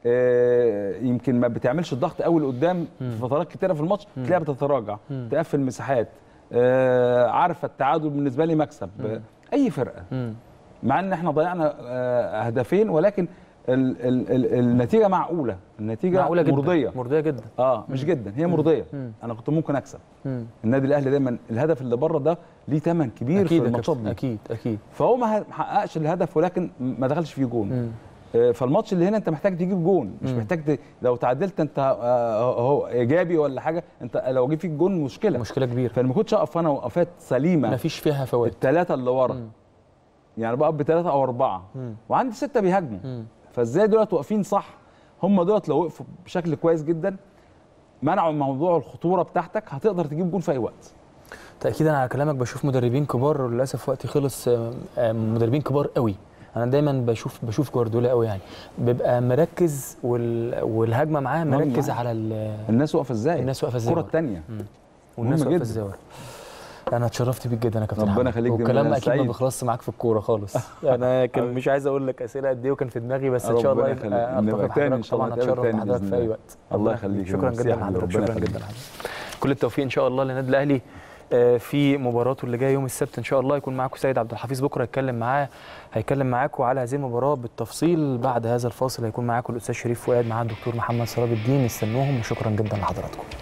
Speaker 3: آه، يمكن ما بتعملش الضغط قوي لقدام
Speaker 1: مم.
Speaker 3: في فترات كتيره في الماتش
Speaker 1: مم.
Speaker 3: تلاقيها بتتراجع
Speaker 1: مم.
Speaker 3: تقفل مساحات آه، عارفه التعادل بالنسبه لي مكسب
Speaker 1: مم.
Speaker 3: اي فرقه
Speaker 1: مم.
Speaker 3: مع ان احنا ضيعنا آه، هدفين ولكن ال ال ال النتيجه معقوله النتيجه
Speaker 1: معقوله جدا
Speaker 3: مرضيه
Speaker 1: مرضيه جدا
Speaker 3: اه مش جدا هي مرضيه
Speaker 1: مم.
Speaker 3: انا كنت ممكن اكسب
Speaker 1: مم.
Speaker 3: النادي الاهلي دايما الهدف اللي بره ده ليه ثمن كبير في
Speaker 1: اكيد يا
Speaker 3: الماتشات
Speaker 1: كابتن،
Speaker 3: دي
Speaker 1: اكيد اكيد
Speaker 3: فهو ما ه- ما حققش الهدف ولكن ما دخلش فيه جون
Speaker 1: مم.
Speaker 3: آه، فالماتش اللي هنا انت محتاج تجيب جون مش
Speaker 1: مم.
Speaker 3: محتاج ت... لو تعادلت انت آه، هو ايجابي ولا حاجه انت لو جه فيك جون مشكله
Speaker 1: مشكله كبيره
Speaker 3: فانا ما كنتش اقف انا وقفات سليمه
Speaker 1: ما فيش فيها فوات
Speaker 3: الثلاثه اللي ورا
Speaker 1: مم.
Speaker 3: يعني بقف بثلاثه او اربعه
Speaker 1: مم.
Speaker 3: وعندي سته بيهاجموا
Speaker 1: مم.
Speaker 3: فازاي دولت واقفين صح هم دولت لو وقفوا بشكل كويس جدا منعوا موضوع الخطوره بتاعتك هتقدر تجيب جون في اي وقت
Speaker 1: تاكيدا على كلامك بشوف مدربين كبار وللاسف وقتي خلص آه، آه، مدربين كبار قوي انا دايما بشوف بشوف جوارديولا قوي يعني بيبقى مركز وال... والهجمه معاه مركز
Speaker 3: معاه.
Speaker 1: على ال...
Speaker 3: الناس واقفه ازاي
Speaker 1: الناس واقفه ازاي
Speaker 3: الكره
Speaker 1: ورا.
Speaker 3: الثانيه
Speaker 1: والناس
Speaker 3: مهم
Speaker 1: واقفه
Speaker 3: جدا.
Speaker 1: ازاي ورا. انا اتشرفت بيك جدا يا كابتن
Speaker 3: ربنا
Speaker 1: أحمد.
Speaker 3: يخليك، ده
Speaker 1: والكلام
Speaker 3: أنا
Speaker 1: اكيد ما
Speaker 3: سعيد.
Speaker 1: بيخلصش معاك في الكوره خالص انا كان مش عايز اقول لك اسئله قد ايه وكان في دماغي بس ان شاء الله
Speaker 3: ربنا يخليك.
Speaker 1: يبقى
Speaker 3: نبقى
Speaker 1: التقي
Speaker 3: تاني إن
Speaker 1: بحضرتك
Speaker 3: شاء الله
Speaker 1: طبعا
Speaker 3: نتقابل
Speaker 1: اتشرف
Speaker 3: تاني
Speaker 1: بحضرتك
Speaker 3: بإذن
Speaker 1: في اي
Speaker 3: الله.
Speaker 1: وقت
Speaker 3: الله
Speaker 1: ربنا
Speaker 3: يخليك يا
Speaker 1: شكرا
Speaker 3: ميرسي
Speaker 1: جدا
Speaker 3: يا حبيبي.
Speaker 1: لحضرتك
Speaker 3: ربنا
Speaker 1: شكرا
Speaker 3: يخليك.
Speaker 1: جدا لحضرتك كل التوفيق ان شاء الله للنادي الاهلي آه، في مباراته اللي جايه يوم السبت ان شاء الله يكون معاكم سيد عبد الحفيظ بكره يتكلم معاه هيكلم معاكم على هذه المباراه بالتفصيل بعد هذا الفاصل هيكون معاكم الاستاذ شريف فؤاد مع الدكتور محمد سراب الدين استنوهم وشكرا جدا لحضراتكم